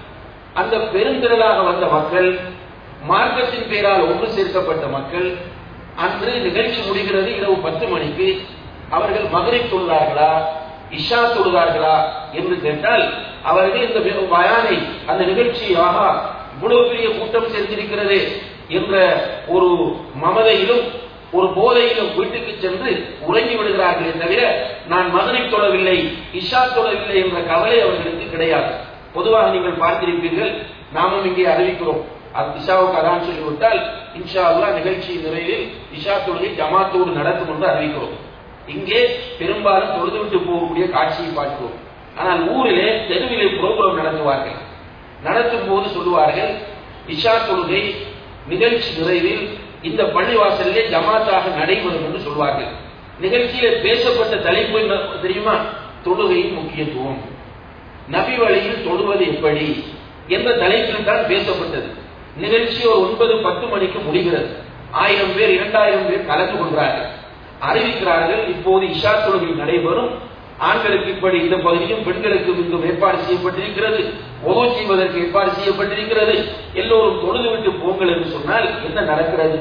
அந்த பெருந்திரளாக வந்த மக்கள் மார்க்கத்தின் பெயரால் ஒன்று சேர்க்கப்பட்ட மக்கள் அன்று நிகழ்ச்சி முடிகிறது இரவு பத்து மணிக்கு அவர்கள் மகரிப் தொழுதார்களா இஷா தொழுதார்களா என்று கேட்டால் அவர்கள் இந்த வெ- பயானை அந்த நிகழ்ச்சியை ஆகா இவ்வளவு பெரிய கூட்டம் சேர்ந்திருக்கிறது என்ற ஒரு மமதையிலும் ஒரு போதையிலும் வீட்டுக்கு சென்று உறங்கி விடுகிறார்களே தவிர நான் மகரிப் தொழவில்லை இஷா தொழவில்லை என்ற கவலை அவர்களுக்கு கிடையாது பொதுவாக நீங்கள் பார்த்திருப்பீர்கள் நாமும் இங்கே அறிவிக்கிறோம் அது இஷாவுக்கு அதான் சொல்லிவிட்டால் இன்ஷா அல்லாஹ் நிகழ்ச்சியின் நிறைவில் இஷா தொழுகை ஜமாத்தோடு நடக்கும் என்று அறிவிக்கிறோம் இங்கே பெரும்பாலும் தொழுதுவிட்டு போகக்கூடிய காட்சியை பார்க்கிறோம் ஆனால் ஊரிலே தெருவிலே புரோகிராம் நடத்துவார்கள் நடத்தும் போது சொல்லுவார்கள் இஷா தொழுகை நிகழ்ச்சி நிறைவில் இந்த பள்ளிவாசலிலே ஜமாத்தாக நடைபெறும் என்று சொல்வார்கள் நிகழ்ச்சியிலே பேசப்பட்ட தலைப்பு என்ன தெரியுமா தொழுகையின் முக்கியத்துவம் நபி வழியில் தொழுவது எப்படி என்ற தலைப்பில் தான் பேசப்பட்டது நிகழ்ச்சி ஒரு ஒன்பது பத்து மணிக்கு முடிகிறது ஆயிரம் பேர் இரண்டாயிரம் பேர் கலந்து கொள்கிறார்கள் அறிவிக்கிறார்கள் இப்போது இஷா தொழுகை நடைபெறும் ஆண்களுக்கு இப்படி இந்த பகுதியும் பெண்களுக்கு இங்கும் ஏற்பாடு செய்யப்பட்டிருக்கிறது உதவு செய்வதற்கு ஏற்பாடு செய்யப்பட்டிருக்கிறது எல்லோரும் தொழுது விட்டு போங்கள் என்று சொன்னால் என்ன நடக்கிறது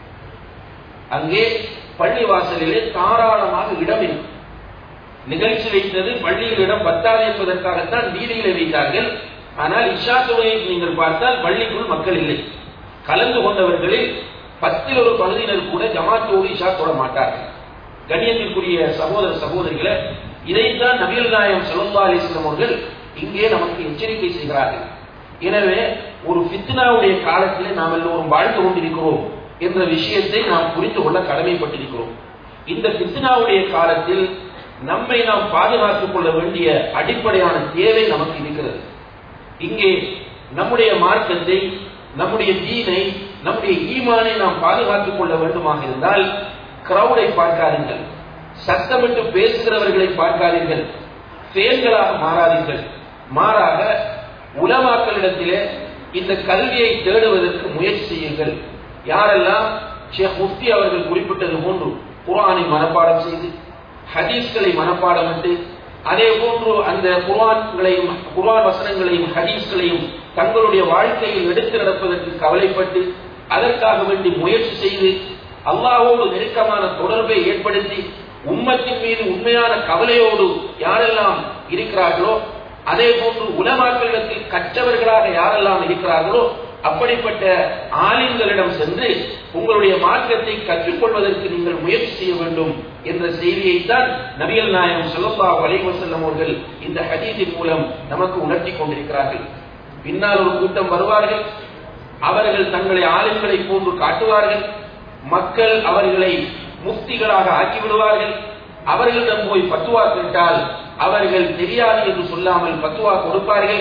அங்கே பள்ளி வாசலிலே தாராளமாக இடம் இருக்கும் நிகழ்ச்சி வைத்தது பள்ளியில் இடம் பத்தாது என்பதற்காகத்தான் வீதியிலே வைத்தார்கள் ஆனால் இஷா தொழுகையை நீங்கள் பார்த்தால் பள்ளிக்குள் மக்கள் இல்லை கலந்து கொண்டவர்களில் பத்தில் ஒரு பகுதியினர் கூட ஜமாத்தோடு இஷா தொட மாட்டார்கள் கண்ணியத்திற்குரிய சகோதர சகோதரிகளை இதைத்தான் நபிகள் நாயம் சல்லா அலிஸ்லாம் அவர்கள் இங்கே நமக்கு எச்சரிக்கை செய்கிறார்கள் எனவே ஒரு ஃபித்னாவுடைய காலத்திலே நாம் எல்லோரும் வாழ்ந்து கொண்டிருக்கிறோம் என்ற விஷயத்தை நாம் புரிந்து கொள்ள கடமைப்பட்டிருக்கிறோம் இந்த ஃபித்னாவுடைய காலத்தில் நம்மை நாம் பாதுகாத்துக் கொள்ள வேண்டிய அடிப்படையான தேவை நமக்கு இருக்கிறது இங்கே நம்முடைய மார்க்கத்தை நம்முடைய தீனை நம்முடைய ஈமானை நாம் பாதுகாத்துக் கொள்ள வேண்டுமாக இருந்தால் கிரௌடை பார்க்காதீர்கள் சத்தமிட்டு பேசுகிறவர்களை பார்க்காதீர்கள் செயல்களாக மாறாதீர்கள் மாறாக உலமாக்களிடத்திலே இந்த கல்வியை தேடுவதற்கு முயற்சி செய்யுங்கள் யாரெல்லாம் ஷேக் முஃப்தி அவர்கள் குறிப்பிட்டது போன்று குர்ஆனை மனப்பாடம் செய்து ஹதீஸ்களை மனப்பாடமிட்டு அதே போன்று அந்த குர்ஆன்களையும் குர்ஆன் வசனங்களையும் ஹதீஸ்களையும் தங்களுடைய வாழ்க்கையில் எடுத்து நடப்பதற்கு கவலைப்பட்டு அதற்காக வேண்டி முயற்சி செய்து அல்லாஹ்வோடு நெருக்கமான தொடர்பை ஏற்படுத்தி உம்மத்தின் மீது உண்மையான கவலையோடு யாரெல்லாம் இருக்கிறார்களோ அதே போன்று உலமாக்களிடத்தில் கற்றவர்களாக யாரெல்லாம் இருக்கிறார்களோ அப்படிப்பட்ட ஆலிம்களிடம் சென்று உங்களுடைய மார்க்கத்தை கற்றுக்கொள்வதற்கு நீங்கள் முயற்சி செய்ய வேண்டும் என்ற செய்தியைத்தான் நபிகள் நாயகம் ஸல்லல்லாஹு அலைஹி வஸல்லம் அவர்கள் இந்த ஹதீஸின் மூலம் நமக்கு உணர்த்தி கொண்டிருக்கிறார்கள் பின்னால் ஒரு கூட்டம் வருவார்கள் அவர்கள் தங்களை ஆலிம்களை போன்று காட்டுவார்கள் மக்கள் அவர்களை முஃப்திகளாக ஆக்கிவிடுவார்கள் அவர்களிடம் போய் பத்துவா கேட்டால் அவர்கள் தெரியாது என்று சொல்லாமல் பத்துவா கொடுப்பார்கள்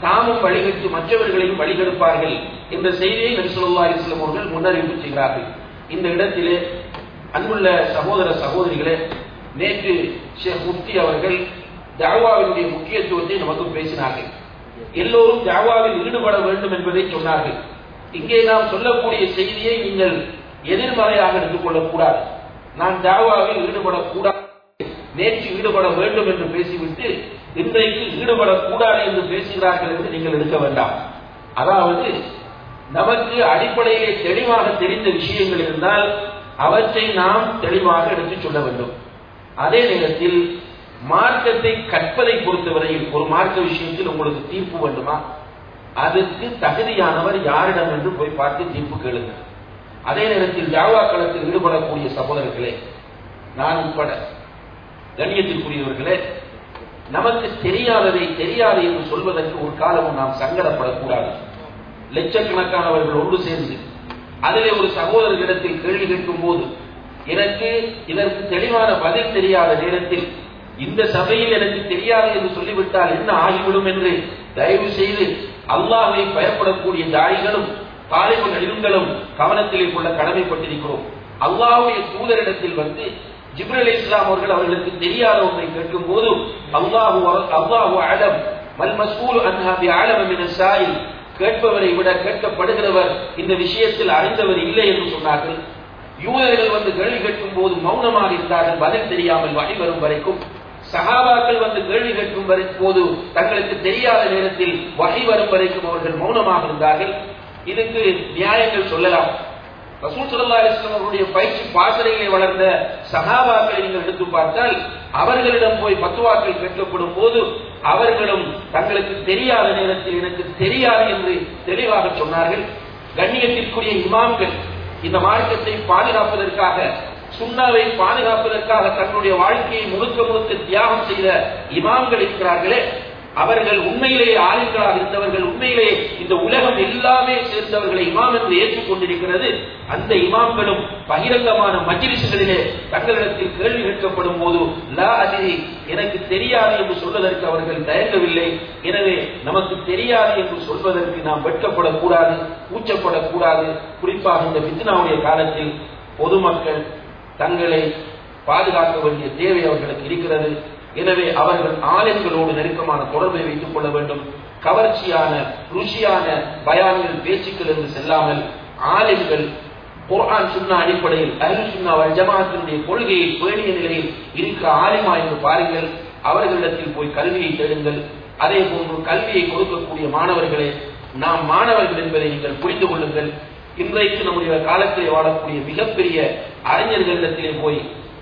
தாமும் வழிகட்டு மற்றவர்களையும் வழிகெடுப்பார்கள் என்ற செய்தியை நபி ஸல்லல்லாஹு அலைஹி வஸல்லம் அவர்கள் முன்னறிவிப்பு செய்கிறார்கள் இந்த இடத்திலே அன்புள்ள சகோதர சகோதரிகளே நேற்று ஷேக் முஃப்தி அவர்கள் தாவாவினுடைய முக்கியத்துவத்தை நமக்கு பேசினார்கள் எல்லோரும் தாவாவில் ஈடுபட வேண்டும் என்பதை சொன்னார்கள் இங்கே நாம் சொல்லக்கூடிய செய்தியை நீங்கள் எதிர்மறையாக எடுத்துக்கொள்ளக் கூடாது நான் தாவாவில் ஈடுபடக்கூடாது நேற்று ஈடுபட வேண்டும் என்று பேசிவிட்டு இன்றைக்கு ஈடுபடக்கூடாது என்று பேசுகிறார்கள் என்று நீங்கள் எடுக்க வேண்டாம் அதாவது நமக்கு அடிப்படையிலே தெளிவாக தெரிந்த விஷயங்கள் இருந்தால் அவற்றை நாம் தெளிவாக எடுத்துச் சொல்ல வேண்டும் அதே நேரத்தில் மார்க்கத்தை கற்பதை பொறுத்தவரையில் ஒரு மார்க்க விஷயத்தில் உங்களுக்கு தீர்ப்பு வேண்டுமா அதற்கு தகுதியானவர் யாரிடம் என்று போய் பார்த்து தீர்ப்பு கேளுங்க அதே நேரத்தில் ஜாவா களத்தில் ஈடுபடக்கூடிய சகோதரர்களே நான் உட்பட கண்ணியத்திற்குரியவர்களே நமக்கு தெரியாததை தெரியாது என்று சொல்வதற்கு ஒரு காலமும் நாம் சங்கடப்படக்கூடாது லட்சக்கணக்கானவர்கள் ஒன்று சேர்ந்து அதிலே ஒரு சகோதரர்களிடத்தில் கேள்வி கேட்கும் போது எனக்கு இதற்கு தெளிவான பதில் தெரியாத நேரத்தில் இந்த சபையில் எனக்கு தெரியாது என்று சொல்லிவிட்டால் என்ன ஆகிவிடும் என்று தயவு செய்து அல்லாஹை பயப்படக்கூடிய தாய்களும் தாலிபன் எழுங்களும் கவனத்திலே கொள்ள கடமைப்பட்டிருக்கிறோம் அல்லாஹுடைய தூதரிடத்தில் வந்து ஜிப்ரல் இஸ்லாம் அவர்கள் அவர்களுக்கு தெரியாத ஒன்றை கேட்கும் போது அல்லாஹு அல்லாஹு அலம் மல் மஸ்கூல் அன்ஹா பி அலம் மின சாயில் கேட்பவரை விட கேட்கப்படுகிறவர் இந்த விஷயத்தில் அறிந்தவர் இல்லை என்று சொன்னார்கள் யூதர்கள் வந்து கேள்வி கேட்கும் போது மௌனமாக இருந்தார்கள் பதில் தெரியாமல் வகை வரும் வரைக்கும் சகாபாக்கள் வந்து கேள்வி கேட்கும் வரை போது தங்களுக்கு தெரியாத நேரத்தில் வகை வரும் வரைக்கும் அவர்கள் மௌனமாக இருந்தார்கள் இதுக்கு நியாயங்கள் சொல்லலாம் ரசூல் சல்லா அலிஸ்லாம் அவருடைய பயிற்சி பாசறையிலே வளர்ந்த சகாபாக்களை நீங்கள் எடுத்து பார்த்தால் அவர்களிடம் போய் பத்துவாக்கள் கேட்கப்படும் போது அவர்களும் தங்களுக்கு தெரியாத நேரத்தில் எனக்கு தெரியாது என்று தெளிவாக சொன்னார்கள் கண்ணியத்திற்குரிய இமாம்கள் இந்த மார்க்கத்தை பாதுகாப்பதற்காக சுண்ணாவை பாதுகாப்பதற்காக தன்னுடைய வாழ்க்கையை முழுக்க முழுக்க தியாகம் செய்த இமாம்கள் இருக்கிறார்களே அவர்கள் உண்மையிலேயே ஆளுங்களாக இருந்தவர்கள் உண்மையிலேயே இந்த உலகம் எல்லாமே சேர்ந்தவர்களை இமாம் என்று ஏற்றுக்கொண்டிருக்கிறது அந்த இமாம்களும் பகிரங்கமான மஜிலிசுகளிலே தங்களிடத்தில் கேள்வி கேட்கப்படும் போது லா அதிரி எனக்கு தெரியாது என்று சொல்வதற்கு அவர்கள் தயங்கவில்லை எனவே நமக்கு தெரியாது என்று சொல்வதற்கு நாம் வெட்கப்படக்கூடாது கூச்சப்படக்கூடாது குறிப்பாக இந்த பித்னாவுடைய காலத்தில் பொதுமக்கள் தங்களை பாதுகாக்க வேண்டிய தேவை அவர்களுக்கு இருக்கிறது எனவே அவர்கள் ஆலயங்களோடு நெருக்கமான தொடர்பை வைத்துக் கொள்ள வேண்டும் கவர்ச்சியான ருசியான பயான்கள் பேச்சுக்கள் என்று செல்லாமல் ஆலயங்கள் குர்ஆன் சுன்னா அடிப்படையில் அஹ்லு சுன்னா வல் ஜமாஅத்தினுடைய கொள்கையை பேணிய நிலையில் இருக்க ஆலிமா என்று பாருங்கள் அவர்களிடத்தில் போய் கல்வியை தேடுங்கள் அதே போன்று கல்வியை கொடுக்கக்கூடிய மாணவர்களே நாம் மாணவர்கள் என்பதை நீங்கள் புரிந்து கொள்ளுங்கள் இன்றைக்கு நம்முடைய காலத்திலே வாழக்கூடிய மிகப்பெரிய அறிஞர்களிடத்திலே போய்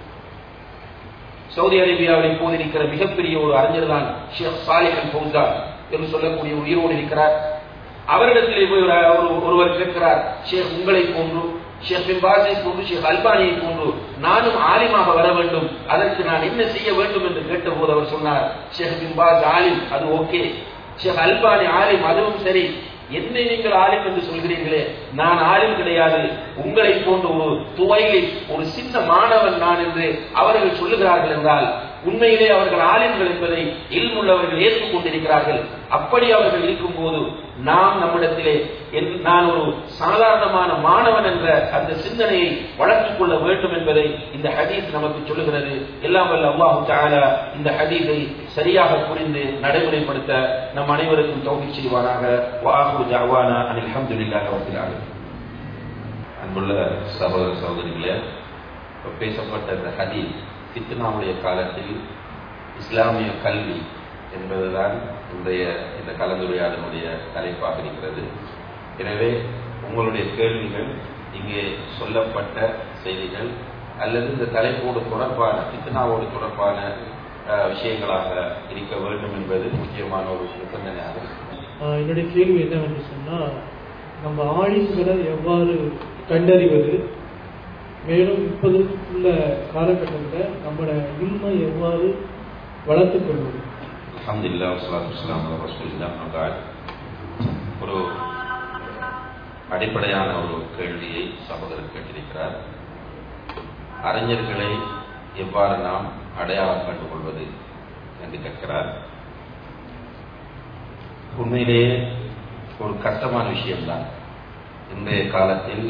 சவுதி அரேபியாவில் இப்போது இருக்கிற மிகப்பெரிய ஒரு அறிஞர் தான் ஷேக் சாலிஹ் அல் ஃபௌசான் என்று சொல்லக்கூடிய ஒரு உயிரோடு இருக்கிறார் அவரிடத்திலே போய் ஒரு- ஒரு- ஒருவர் கேட்கிறார் ஷேக் உங்களை போன்று ஷேக் பின்பாஸை போன்று ஷேக் அல்பானியை போன்று நானும் ஆலிமாக வர வேண்டும் அதற்கு நான் என்ன செய்ய வேண்டும் என்று கேட்டபோது அவர் சொன்னார் ஷேக் பின்பாஸ் ஆலிம் அது ஓகே ஷேக் அல்பானி ஆலிம் அதுவும் சரி என்னை நீங்கள் ஆலிம் என்று சொல்கிறீர்களே நான் ஆலிம் கிடையாது உங்களை போன்ற ஒரு துவையை ஒரு சின்ன மாணவன் நான் என்று அவர்கள் சொல்லுகிறார்கள் என்றால் உண்மையிலே அவர்கள் ஆலிம்கள் என்பதை இல்முள்ளவர்கள் ஏற்றுக்கொண்டிருக்கிறார்கள் அப்படி அவர்கள் இருக்கும்போது நாம் நம்மிடத்திலே என்- நான் ஒரு சாதாரணமான மாணவன் என்ற அந்த சிந்தனையை வளர்த்துக் கொள்ள வேண்டும் என்பதை இந்த ஹதீஸ் நமக்கு சொல்லுகிறது எல்லாம் வல்ல அல்லாஹு தஆலா இந்த ஹதீஸை சரியாக புரிந்து நடைமுறைப்படுத்த நம் அனைவருக்கும் தௌஃபீக் செய்வானாக வாஹுரு ஜஅவானா அனில் ஹம்துலில்லாஹி ரப்பில் ஆலமீன் அன்புள்ள சகோதர சகோதரிகளே இப்ப பேசப்பட்ட இந்த ஹதீஸ் ஃபித்னாவுடைய காலத்தில் இஸ்லாமிய கல்வி என்பதுதான் இன்றைய இந்த கலந்துரையாடலுடைய தலைப்பாக இருக்கிறது எனவே உங்களுடைய கேள்விகள் இங்கே சொல்லப்பட்ட செய்திகள் அல்லது இந்த தலைப்போடு தொடர்பான ஃபித்னாவோடு தொடர்பான அஹ், விஷயங்களாக இருக்க வேண்டும் என்பது முக்கியமான ஒரு நிபந்தனையாக இருக்கிறது ஆஹ் என்னுடைய கேள்வி என்னவென்று சொன்னால் நம்ம ஆழிங்களை எவ்வாறு கண்டறிவது மேலும் இப்போது உள்ள காலகட்டத்தில் நம்மளோட இன்மை எவ்வாறு வளர்த்துக் கொள்வது அல்ஹம்துலில்லாஹ் வஸ்ஸலாத்து வஸ்ஸலாமு அலா ரசூலில்லாஹ் அம்மா பஅத். ஒரு அடிப்படையான ஒரு கேள்வியை சகோதரர் கேட்டிருக்கிறார் அறிஞர்களை எவ்வாறு நாம் அடையாளம் கண்டுகொள்வது என்று கேட்கிறார் உண்மையிலேயே ஒரு கஷ்டமான விஷயம்தான் இன்றைய காலத்தில்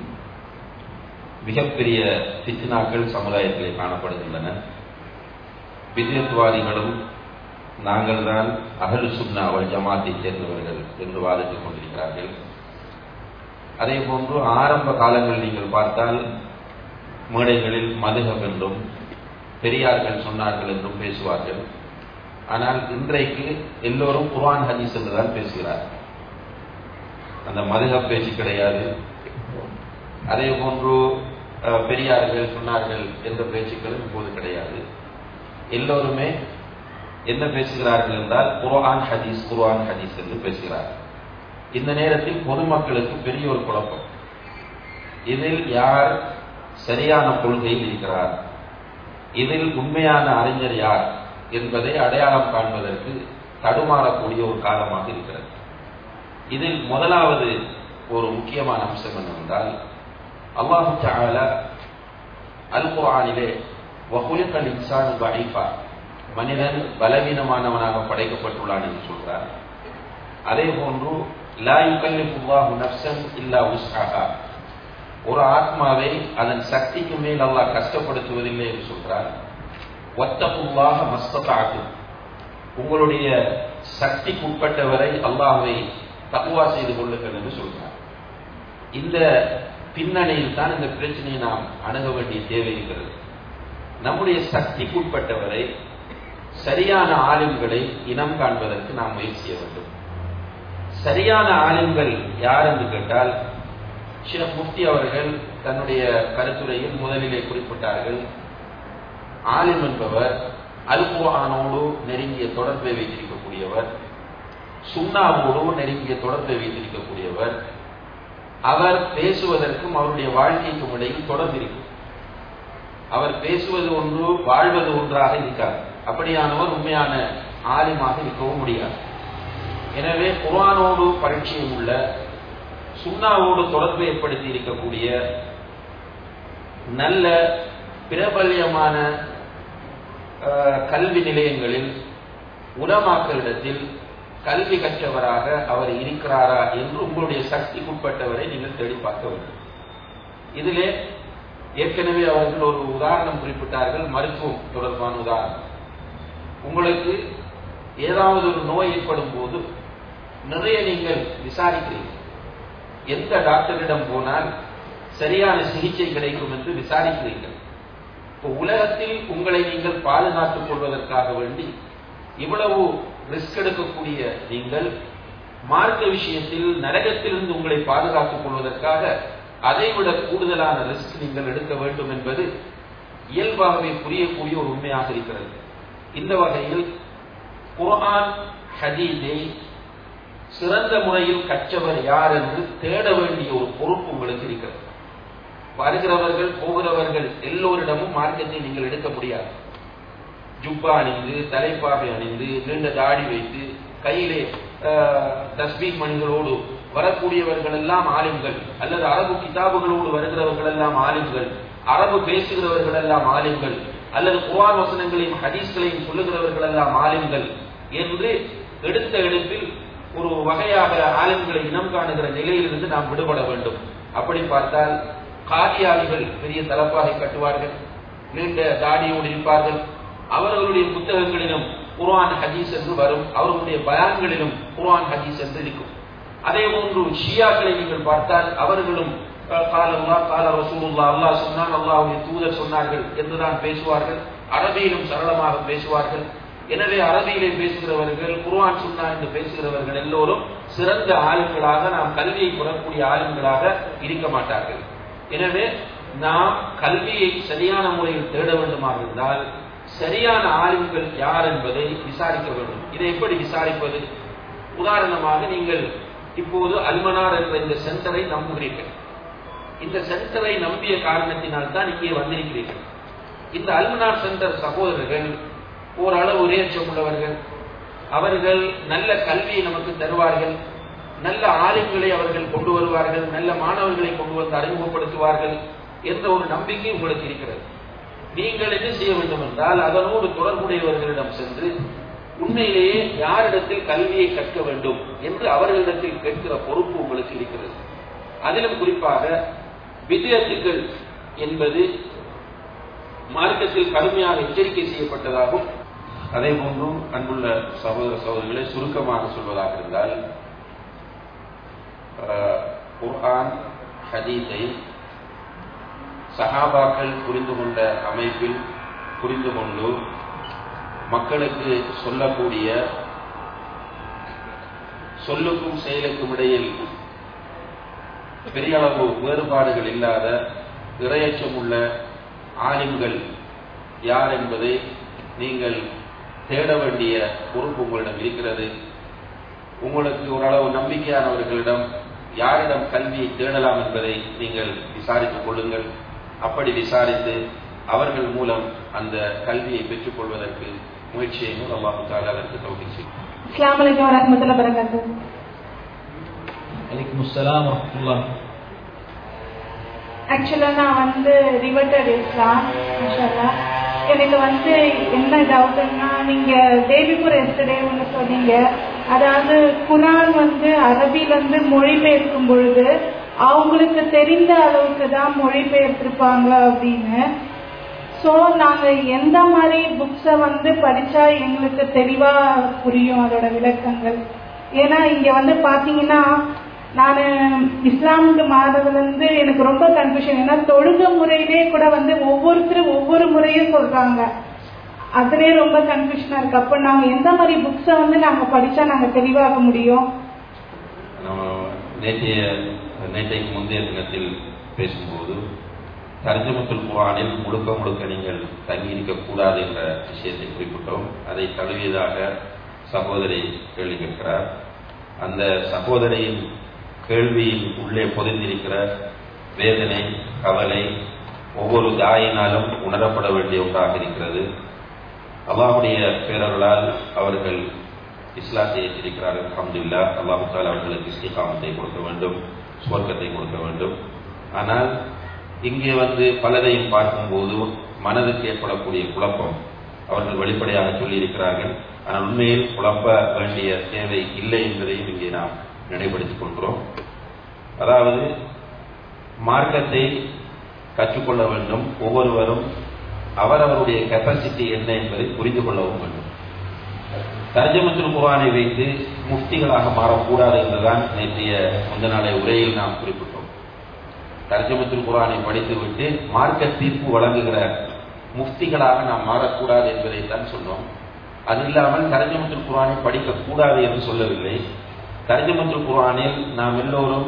மிகப்பெரிய சித்தினாக்கள் சமுதாயத்திலே காணப்படுகின்றன விஜயத்வாதிகளும் நாங்கள் தான் அகலு சுன்னா அவள் ஜமாத்தைச் சேர்ந்தவர்கள் என்று வாதிட்டுக் கொண்டிருக்கிறார்கள் அதே போன்று ஆரம்ப காலங்கள் நீங்கள் பார்த்தால் மேடைகளில் மதுகம் என்றும் பெரியார்கள் சொன்னார்கள் என்றும் பேசுவார்கள் ஆனால் இன்றைக்கு எல்லோரும் குர்ஆன் ஹதீஸ் என்றுதான் பேசுகிறார் அந்த மதுக பேச்சு கிடையாது அதே போன்று அஹ், பெரியார்கள் சொன்னார்கள் என்ற பேச்சுக்களும் இப்போது கிடையாது எல்லோருமே என்ன பேசுகிறார்கள் என்றால் குர்ஆன் ஹதீஸ் குர்ஆன் ஹதீஸ் என்று பேசுகிறார்கள் இந்த நேரத்தில் பொதுமக்களுக்கு பெரிய ஒரு குழப்பம் இதில் யார் சரியான கொள்கையில் இருக்கிறார் இதில் உண்மையான அறிஞர் யார் என்பதை அடையாளம் காண்பதற்கு தடுமாறக்கூடிய ஒரு காலமாக இருக்கிறது இதில் முதலாவது ஒரு முக்கியமான அம்சம் என்னவென்றால் அல்லாஹு தஆலா அல் குர்ஆனிலே வகுலிகல் இன்சானு பைஃபா மனிதன் பலவீனமானவனாக படைக்கப்பட்டுள்ளான் என்று சொல்றார் அதே போன்று லா யுகல்லிஃபுல்லாஹு நஃப்ஸன் இல்லா உஸ்அஹா ஒரு ஆத்மாவை அதன் சக்திக்கு மேல் அல்லாஹ் கஷ்டப்படுத்துவதில்லை என்று சொல்றார் ஒத்தப்புல்லாக மஸ்தத்தாக்கு உங்களுடைய சக்திக்கு உட்பட்டவரை அல்லாஹ்வை தக்குவா செய்து கொள்ளுங்கள் என்று சொல்றார் இந்த பின்னணியில் தான் இந்த பிரச்சனையை நாம் அணுக வேண்டிய தேவை இருக்கிறது நம்முடைய சக்திக்கு உட்பட்டவரை சரியான ஆலிம்களை இனம் காண்பதற்கு நாம் முயற்சி செய்ய வேண்டும் சரியான ஆலிம்கள் யார் என்று கேட்டால் ஷேக் முஃப்தி அவர்கள் தன்னுடைய கருத்துரையில் முதலிலே குறிப்பிட்டார்கள் ஆலிம் என்பவர் அல் குர்ஆனோடு நெருங்கிய தொடர்பை வைத்திருக்கக்கூடியவர் சுண்ணாவோடு நெருங்கிய தொடர்பை வைத்திருக்கக்கூடியவர் அவர் பேசுவதற்கும் அவருடைய வாழ்க்கைக்கும் இடையில் தொடர்பு இருக்கும் அவர் பேசுவது ஒன்று வாழ்வது ஒன்றாக இருக்காது அப்படியானவர் உண்மையான ஆலிமாக இருக்கவும் முடியாது எனவே குர்ஆனோடு பரிச்சயம் உள்ள சுண்ணாவோடு தொடர்பு ஏற்படுத்தி இருக்கக்கூடிய நல்ல பிரபல்யமான அஹ், கல்வி நிலையங்களில் உலமாக்களிடத்தில் கல்வி கற்றவராக அவர் இருக்கிறாரா என்று உங்களுடைய சக்திக்குட்பட்டவரை நீங்கள் தேடி பார்க்க வேண்டும் இதிலே ஏற்கனவே அவர்கள் ஒரு உதாரணம் குறிப்பிட்டார்கள் மருத்துவம் தொடர்பான உதாரணம் உங்களுக்கு ஏதாவது ஒரு நோய் ஏற்படும் போது நிறைய நீங்கள் விசாரிக்கிறீர்கள் எந்த டாக்டரிடம் போனால் சரியான சிகிச்சை கிடைக்கும் என்று விசாரிக்கிறீர்கள் இப்போ உலகத்தில் உங்களை நீங்கள் பாதுகாத்துக் கொள்வதற்காக வேண்டி இவ்வளவு ரிஸ்க் எடுக்கக்கூடிய நீங்கள் மார்க்க விஷயத்தில் நரகத்திலிருந்து உங்களை பாதுகாத்துக் கொள்வதற்காக அதைவிட கூடுதலான ரிஸ்க் நீங்கள் எடுக்க வேண்டும் என்பது இயல்பாகவே புரியக்கூடிய ஒரு உண்மையாக இருக்கிறது இந்த வகையில் குர்ஆன் ஹதீஸை சிறந்த முறையில் கற்றவர் யார் என்று தேட வேண்டிய ஒரு பொறுப்பு உங்களுக்கு இருக்கிறது வருகிறவர்கள் போகிறவர்கள் எல்லோரிடமும் மார்க்கத்தை நீங்கள் எடுக்க முடியாது ஜுப்பா அணிந்து தலைப்பாகை அணிந்து நீண்ட தாடி வைத்து கையிலே ஆஹ், தஸ்பீக் மணிகளோடு வரக்கூடியவர்கள் எல்லாம் ஆலிம்கள் அல்லது அரபு கிதாபுகளோடு வருகிறவர்கள் எல்லாம் ஆலிம்கள் அரபு பேசுகிறவர்கள் எல்லாம் ஆலிம்கள் அல்லது குர்ஆன் வசனங்களையும் ஹதீஸ்களையும் சொல்லுகிறவர்கள் எல்லாம் ஆலிம்கள் என்று எடுத்த எடுப்பில் ஒரு வகையாக ஆலிம்களை இனம் காணுகிற நிலையிலிருந்து நாம் விடுபட வேண்டும் அப்படி பார்த்தால் காதியாளிகள் பெரிய தலப்பாகை கட்டுவார்கள் நீண்ட தாடியோடு இருப்பார்கள் அவர்களுடைய புத்தகங்களிலும் குர்ஆன் ஹதீஸ் என்று வரும் அவர்களுடைய பயான்களிலும் குர்ஆன் ஹதீஸ் என்று இருக்கும் அதே போன்று ஷியாக்களை நீங்கள் பார்த்தால் அவர்களும் அஹ், கால அல்லாஹ் கால ரசூலுல்லா அல்லாஹ் சொன்னான் அல்லாஹ்வுடைய தூதர் சொன்னார்கள் என்றுதான் பேசுவார்கள் அரபியிலும் சரளமாக பேசுவார்கள் எனவே அரபியிலே பேசுகிறவர்கள் குர்ஆன் சுன்னா என்று பேசுகிறவர்கள் எல்லோரும் சிறந்த ஆளுங்களாக நாம் கல்வியை பெறக்கூடிய ஆளுங்களாக இருக்க மாட்டார்கள் எனவே நாம் கல்வியை சரியான முறையில் தேட வேண்டுமாக இருந்தால் சரியான ஆளுங்கள் யார் என்பதை விசாரிக்க வேண்டும் இதை எப்படி விசாரிப்பது உதாரணமாக நீங்கள் இப்போது அல்மனார் என்ற இந்த சென்டரை நம்புகிறீர்கள் இந்த சென்டரை நம்பிய காரணத்தினால் தான் இங்கே வந்திருக்கிறீர்கள் இந்த அல்மனார் சென்டர் சகோதரர்கள் ஓரளவு உரையற்றம் உள்ளவர்கள் அவர்கள் நல்ல கல்வியை நமக்கு தருவார்கள் நல்ல ஆளுங்களை அவர்கள் கொண்டு வருவார்கள் நல்ல மாணவர்களை கொண்டு வந்து அறிமுகப்படுத்துவார்கள் என்ற ஒரு நம்பிக்கை உங்களுக்கு இருக்கிறது நீங்கள் என்ன செய்ய வேண்டும் என்றால் அதனோடு தொடர்புடையவர்களிடம் சென்று உண்மையிலேயே யாரிடத்தில் கல்வியை கற்க வேண்டும் என்று அவர்களிடத்தில் கேட்கிற பொறுப்பு உங்களுக்கு இருக்கிறது அதிலும் குறிப்பாக விதயத்துக்கள் என்பது மார்க்கத்தில் கடுமையாக எச்சரிக்கை செய்யப்பட்டதாகும் அதே போன்று அன்புள்ள சகோதர சகோதரிகளை சுருக்கமாக சொல்வதாக இருந்தால் அஹ், குர்ஆன் ஹதீஸை சஹாபாக்கள் புரிந்து கொண்ட அமைப்பில் புரிந்து கொண்டு மக்களுக்கு சொல்லக்கூடிய சொல்லுக்கும் செயலுக்கும் இடையில் பெரிய அளவு வேறுபாடுகள் இல்லாத இரையச்சம் உள்ள ஆலிம்கள் யார் என்பதை நீங்கள் தேட வேண்டிய பொறுப்பு உங்களிடம் இருக்கிறது உங்களுக்கு ஓரளவு நம்பிக்கையானவர்களிடம் யாரிடம் கல்வியை தேடலாம் என்பதை நீங்கள் விசாரித்துக் கொள்ளுங்கள் அப்படி விசாரித்து அவர்கள் மூலம் அந்த கல்வியை பெற்றுக் கொள்வதற்கு முயற்சியை மூலமாக அதற்கு தௌஃபீக் செய்யும் அஸ்ஸலாமு அலைக்கும் வரஹ்மத்துல்லாஹி வபரகாத்துஹு வலைக்கும் அஸ்ஸலாம் வரஹ்மத்துல்லாஹ் ஆக்சுவலா நான் வந்து ரிவர்டட் இஸ்லாம் மாஷால்லா எனக்கு வந்து என்ன டவுட்னா நீங்க தேவிபுர் எஸ்டே ஒன்று சொன்னீங்க அதாவது குரான் வந்து அரபில இருந்து மொழிபெயர்க்கும் பொழுது அவங்களுக்கு தெரிந்த அளவுக்கு தான் மொழிபெயர்த்திருப்பாங்க அப்படின்னு ஸோ நாங்கள் எந்த மாதிரி புக்ஸை வந்து படித்தா எங்களுக்கு தெளிவாக புரியும் அதோட விளக்கங்கள் ஏன்னா இங்கே வந்து பார்த்தீங்கன்னா நான் இஸ்லாமுக்கு மாறதுலேருந்து எனக்கு ரொம்ப கன்ஃபியூஷன் ஏன்னா தொழுக முறையிலே கூட வந்து ஒவ்வொருத்தரும் ஒவ்வொரு முறையும் சொல்கிறாங்க அதுலேயே ரொம்ப கன்ஃபியூஷனாக இருக்கு அப்போ நாங்கள் எந்த மாதிரி புக்ஸை வந்து நாங்கள் படித்தா நாங்கள் தெளிவாக முடியும் நம்ம நேற்றைய நேற்றைக்கு முந்தைய தினத்தில் பேசும்போது தர்ஜமத்துல் குரானில் முழுக்க முழுக்க நீங்கள் தங்கியிருக்க கூடாது என்ற விஷயத்தை குறிப்பிட்டோம் அதை தழுவியதாக சகோதரி கேள்வி கேட்கிறார் அந்த சகோதரியின் கேள்வியின் உள்ளே பொதிந்திருக்கிற வேதனை கவலை ஒவ்வொரு தாயினாலும் உணரப்பட வேண்டிய ஒன்றாக இருக்கிறது அல்லாஹுடைய பேரர்களால் அவர்கள் இஸ்லாத்தை ஏற்றிருக்கிறார்கள் அல்ஹம்துலில்லாஹ் அல்லாஹு தாலா அவர்களுக்கு இஸ்திகாமத்தை கொடுக்க வேண்டும் சுவர்க்கத்தை கொடுக்க வேண்டும் ஆனால் இங்கே வந்து பலரையும் பார்க்கும்போது மனதுக்கு ஏற்படக்கூடிய குழப்பம் அவர்கள் வெளிப்படையாக சொல்லியிருக்கிறார்கள் ஆனால் உண்மையில் குழப்ப வேண்டிய தேவை இல்லை என்பதையும் இங்கே நாம் நினைவுபடுத்திக் கொள்கிறோம் அதாவது மார்க்கத்தை கற்றுக்கொள்ள வேண்டும் ஒவ்வொருவரும் அவரவருடைய கெப்பாசிட்டி என்ன என்பதை புரிந்து கொள்ளவும் வேண்டும் தர்ஜமத்துல் குர்ஆனை வைத்து முஃப்திகளாக மாறக்கூடாது என்றுதான் நேற்றைய முந்த நாளைய உரையில் நாம் குறிப்பிட்டோம் தர்ஜமத்துல் குர்ஆனை படித்துவிட்டு மார்க்க தீர்ப்பு வழங்குகிற முஃப்திகளாக நாம் மாறக்கூடாது என்பதை தான் சொன்னோம் அது இல்லாமல் தர்ஜமத்துல் குர்ஆனை படிக்கக்கூடாது என்று சொல்லவில்லை தர்ஜமத்துல் குர்ஆனில் நாம் எல்லோரும்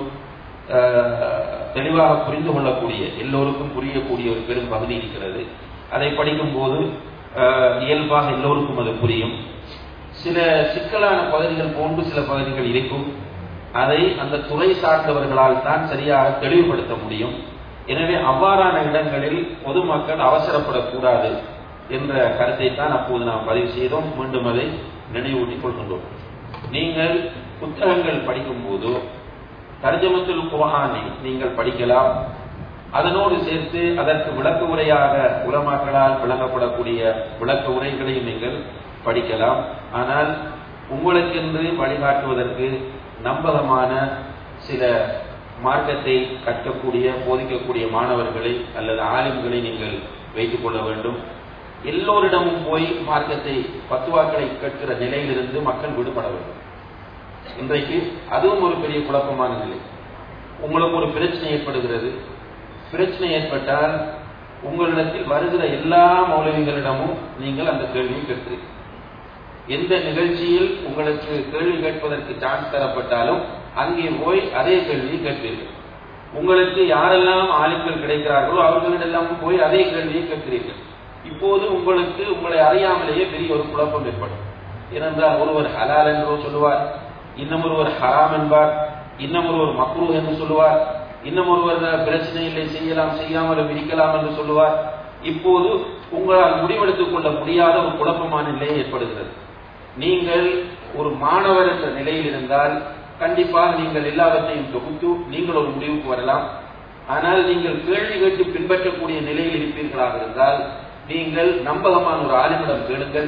அஹ், தெளிவாக புரிந்து கொள்ளக்கூடிய எல்லோருக்கும் புரியக்கூடிய ஒரு பெரும் பகுதி இருக்கிறது அதை படிக்கும்போது அஹ், இயல்பாக எல்லோருக்கும் அது புரியும் சில சிக்கலான பகுதிகள் போன்று சில பகுதிகள் இருக்கும் அதை அந்த துறை சார்ந்தவர்களால் தான் சரியாக தெளிவுபடுத்த முடியும் எனவே அவ்வாறான இடங்களில் பொதுமக்கள் அவசரப்படக்கூடாது என்ற கருத்தை தான் அப்போது நாம் பதிவு செய்தோம் மீண்டும் அதை நினைவூட்டிக் கொள்கின்றோம் நீங்கள் புத்தகங்கள் படிக்கும்போது தர்ஜமத்துல் குர்ஆனை நீங்கள் படிக்கலாம் அதனோடு சேர்த்து அதற்கு விளக்க உரையாக உலமாக்களால் விளங்கப்படக்கூடிய விளக்க உரைகளையும் நீங்கள் படிக்கலாம் ஆனால் உங்களுக்கென்று வழிகாட்டுவதற்கு நம்பகமான சில மார்க்கத்தை கற்கக்கூடிய போதிக்கக்கூடிய மாணவர்களை அல்லது ஆலிம்களை நீங்கள் வைத்துக் கொள்ள வேண்டும் எல்லோரிடமும் போய் மார்க்கத்தை பத்துவாக்களை கேட்கிற நிலையிலிருந்து மக்கள் விடுபட வேண்டும் இன்றைக்கு அதுவும் ஒரு பெரிய குழப்பமான நிலை உங்களுக்கு ஒரு பிரச்சனை ஏற்படுகிறது பிரச்சனை ஏற்பட்டால் உங்களிடத்தில் வருகிற எல்லா மௌலவிகளிடமும் நீங்கள் அந்த கேள்வியை கேட்கிறீர்கள் எந்த நிகழ்ச்சியில் உங்களுக்கு கேள்வி கேட்பதற்கு சான்ஸ் தரப்பட்டாலும் அங்கே போய் அதே கேள்வியை கேட்பீர்கள் உங்களுக்கு யாரெல்லாம் ஆளுங்கள் கிடைக்கிறார்களோ அவர்களிடெல்லாம் போய் அதே கேள்வியை கேட்கிறீர்கள் இப்போது உங்களுக்கு உங்களை அறியாமலேயே பெரிய ஒரு குழப்பம் ஏற்படும் ஏனென்றால் ஒருவர் ஹலால் என்றோ சொல்லுவார் இன்னும் ஒருவர் ஹராம் என்பார் இன்னும் ஒருவர் மக்ரூ என்று சொல்லுவார் இன்னும் ஒருவர் பிரச்சனை இல்லை செய்யலாம் செய்யாமல் விரிக்கலாம் என்று சொல்லுவார் இப்போது உங்களால் முடிவெடுத்துக் கொள்ள முடியாத ஒரு குழப்பமான நிலை ஏற்படுகிறது நீங்கள் ஒரு மாணவர் என்ற நிலையில் இருந்தால் கண்டிப்பாக நீங்கள் எல்லாவற்றையும் தொகுத்து நீங்கள் ஒரு முடிவுக்கு வரலாம் ஆனால் நீங்கள் கேள்வி கேட்டு பின்பற்றக்கூடிய நிலையில் இருப்பீர்களாக இருந்தால் நீங்கள் நம்பகமான ஒரு ஆளுமிடம் கேளுங்கள்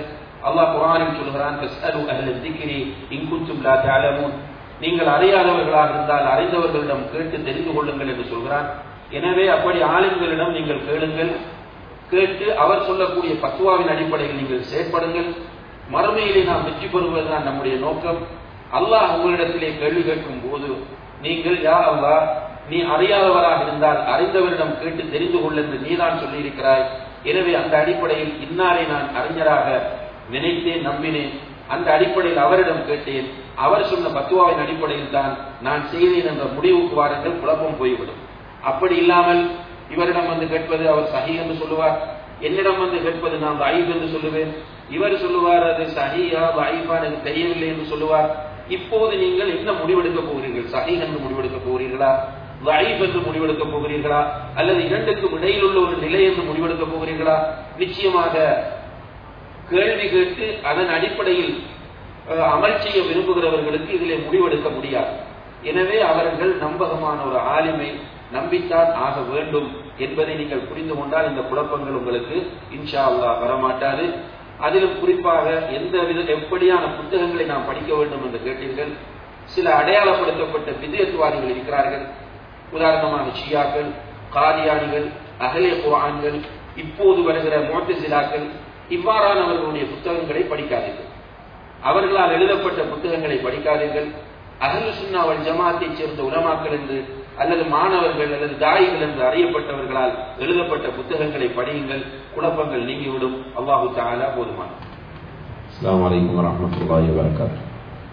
அல்லாஹ் குர்ஆனில் சொல்கிறான் ஃபஸ்அலு அஹ்ல திக்ரி இன் குன்தும் லா தஅலமூன் நீங்கள் அறியாதவர்களாக இருந்தால் அறிந்தவர்களிடம் கேட்டு தெரிந்து கொள்ளுங்கள் என்று சொல்கிறான் எனவே அப்படி ஆளுங்களிடம் நீங்கள் கேளுங்கள் கேட்டு அவர் சொல்லக்கூடிய பத்துவாவின் அடிப்படையில் நீங்கள் செயற்படுங்கள் மறுமையிலே நாம் வெற்றி பெறுவதுதான் நம்முடைய நோக்கம் அல்லாஹ் உங்களிடத்திலே கேள்வி கேட்கும் போது நீங்கள் யா அல்லாஹ் நீ அறியாதவராக இருந்தால் அறிந்தவரிடம் கேட்டு தெரிந்து கொள் என்று நீதான் சொல்லியிருக்கிறாய் எனவே அந்த அடிப்படையில் இன்னாரை நான் அறிஞராக நினைத்தேன் நம்பினேன் அந்த அடிப்படையில் அவரிடம் கேட்டேன் அவர் சொன்ன பத்துவாவின் அடிப்படையில் தான் நான் செய்தேன் என்ற முடிவுக்கு வாருங்கள் குழப்பம் போய்விடும் அப்படி இல்லாமல் இவரிடம் வந்து கேட்பது அவர் சஹி என்று சொல்லுவார் என்னிடம் வந்து கேட்பது நான் தாயிப் என்று சொல்லுவேன் இவர் சொல்லுவார் அது சஹியா தாயிஃபா எனக்கு தெரியவில்லை என்று சொல்லுவார் இப்போது நீங்கள் என்ன முடிவெடுக்க போகிறீர்கள் சஹி என்று முடிவெடுக்க போகிறீர்களா லைஃப் என்று முடிவெடுக்க போகிறீர்களா அல்லது இரண்டுக்கும் இடையில் உள்ள ஒரு நிலை என்று முடிவெடுக்க போகிறீர்களா நிச்சயமாக கேள்வி கேட்டு அதன் அடிப்படையில் அஹ், அமல் செய்ய விரும்புகிறவர்களுக்கு இதிலே முடிவெடுக்க முடியாது எனவே அவர்கள் நம்பகமான ஒரு ஆளுமை நம்பித்தான் ஆக வேண்டும் என்பதை நீங்கள் புரிந்து கொண்டால் இந்த குழப்பங்கள் உங்களுக்கு இன்ஷா அல்லாஹ் வரமாட்டாது அதிலும் குறிப்பாக எந்த வித எப்படியான புத்தகங்களை நாம் படிக்க வேண்டும் என்று கேட்டீர்கள் சில அடையாளப்படுத்தப்பட்ட விதயத்துவாதிகள் இருக்கிறார்கள் உதாரணமாக ஷியாக்கள் காதியானிகள் அகலே குரான்கள் இப்போது வருகிற மோட்டசிலாக்கள் இவ்வாறானவர்களுடைய புத்தகங்களை படிக்காதீர்கள் அவர்களால் எழுதப்பட்ட புத்தகங்களை படிக்காதீர்கள் அகல் சுன்னாவல் ஜமாத்தைச் சேர்ந்த உலமாக்கள் என்று அல்லது மாணவர்கள் அல்லது தாயிகள் என்று அறியப்பட்டவர்களால் எழுதப்பட்ட புத்தகங்களை படியுங்கள் குழப்பங்கள் நீங்கிவிடும் அல்லாஹு தாலா போதுமானது அஸ்ஸலாமு அலைக்கும் வரஹ்மத்துல்லாஹி வபரகாத்துஹு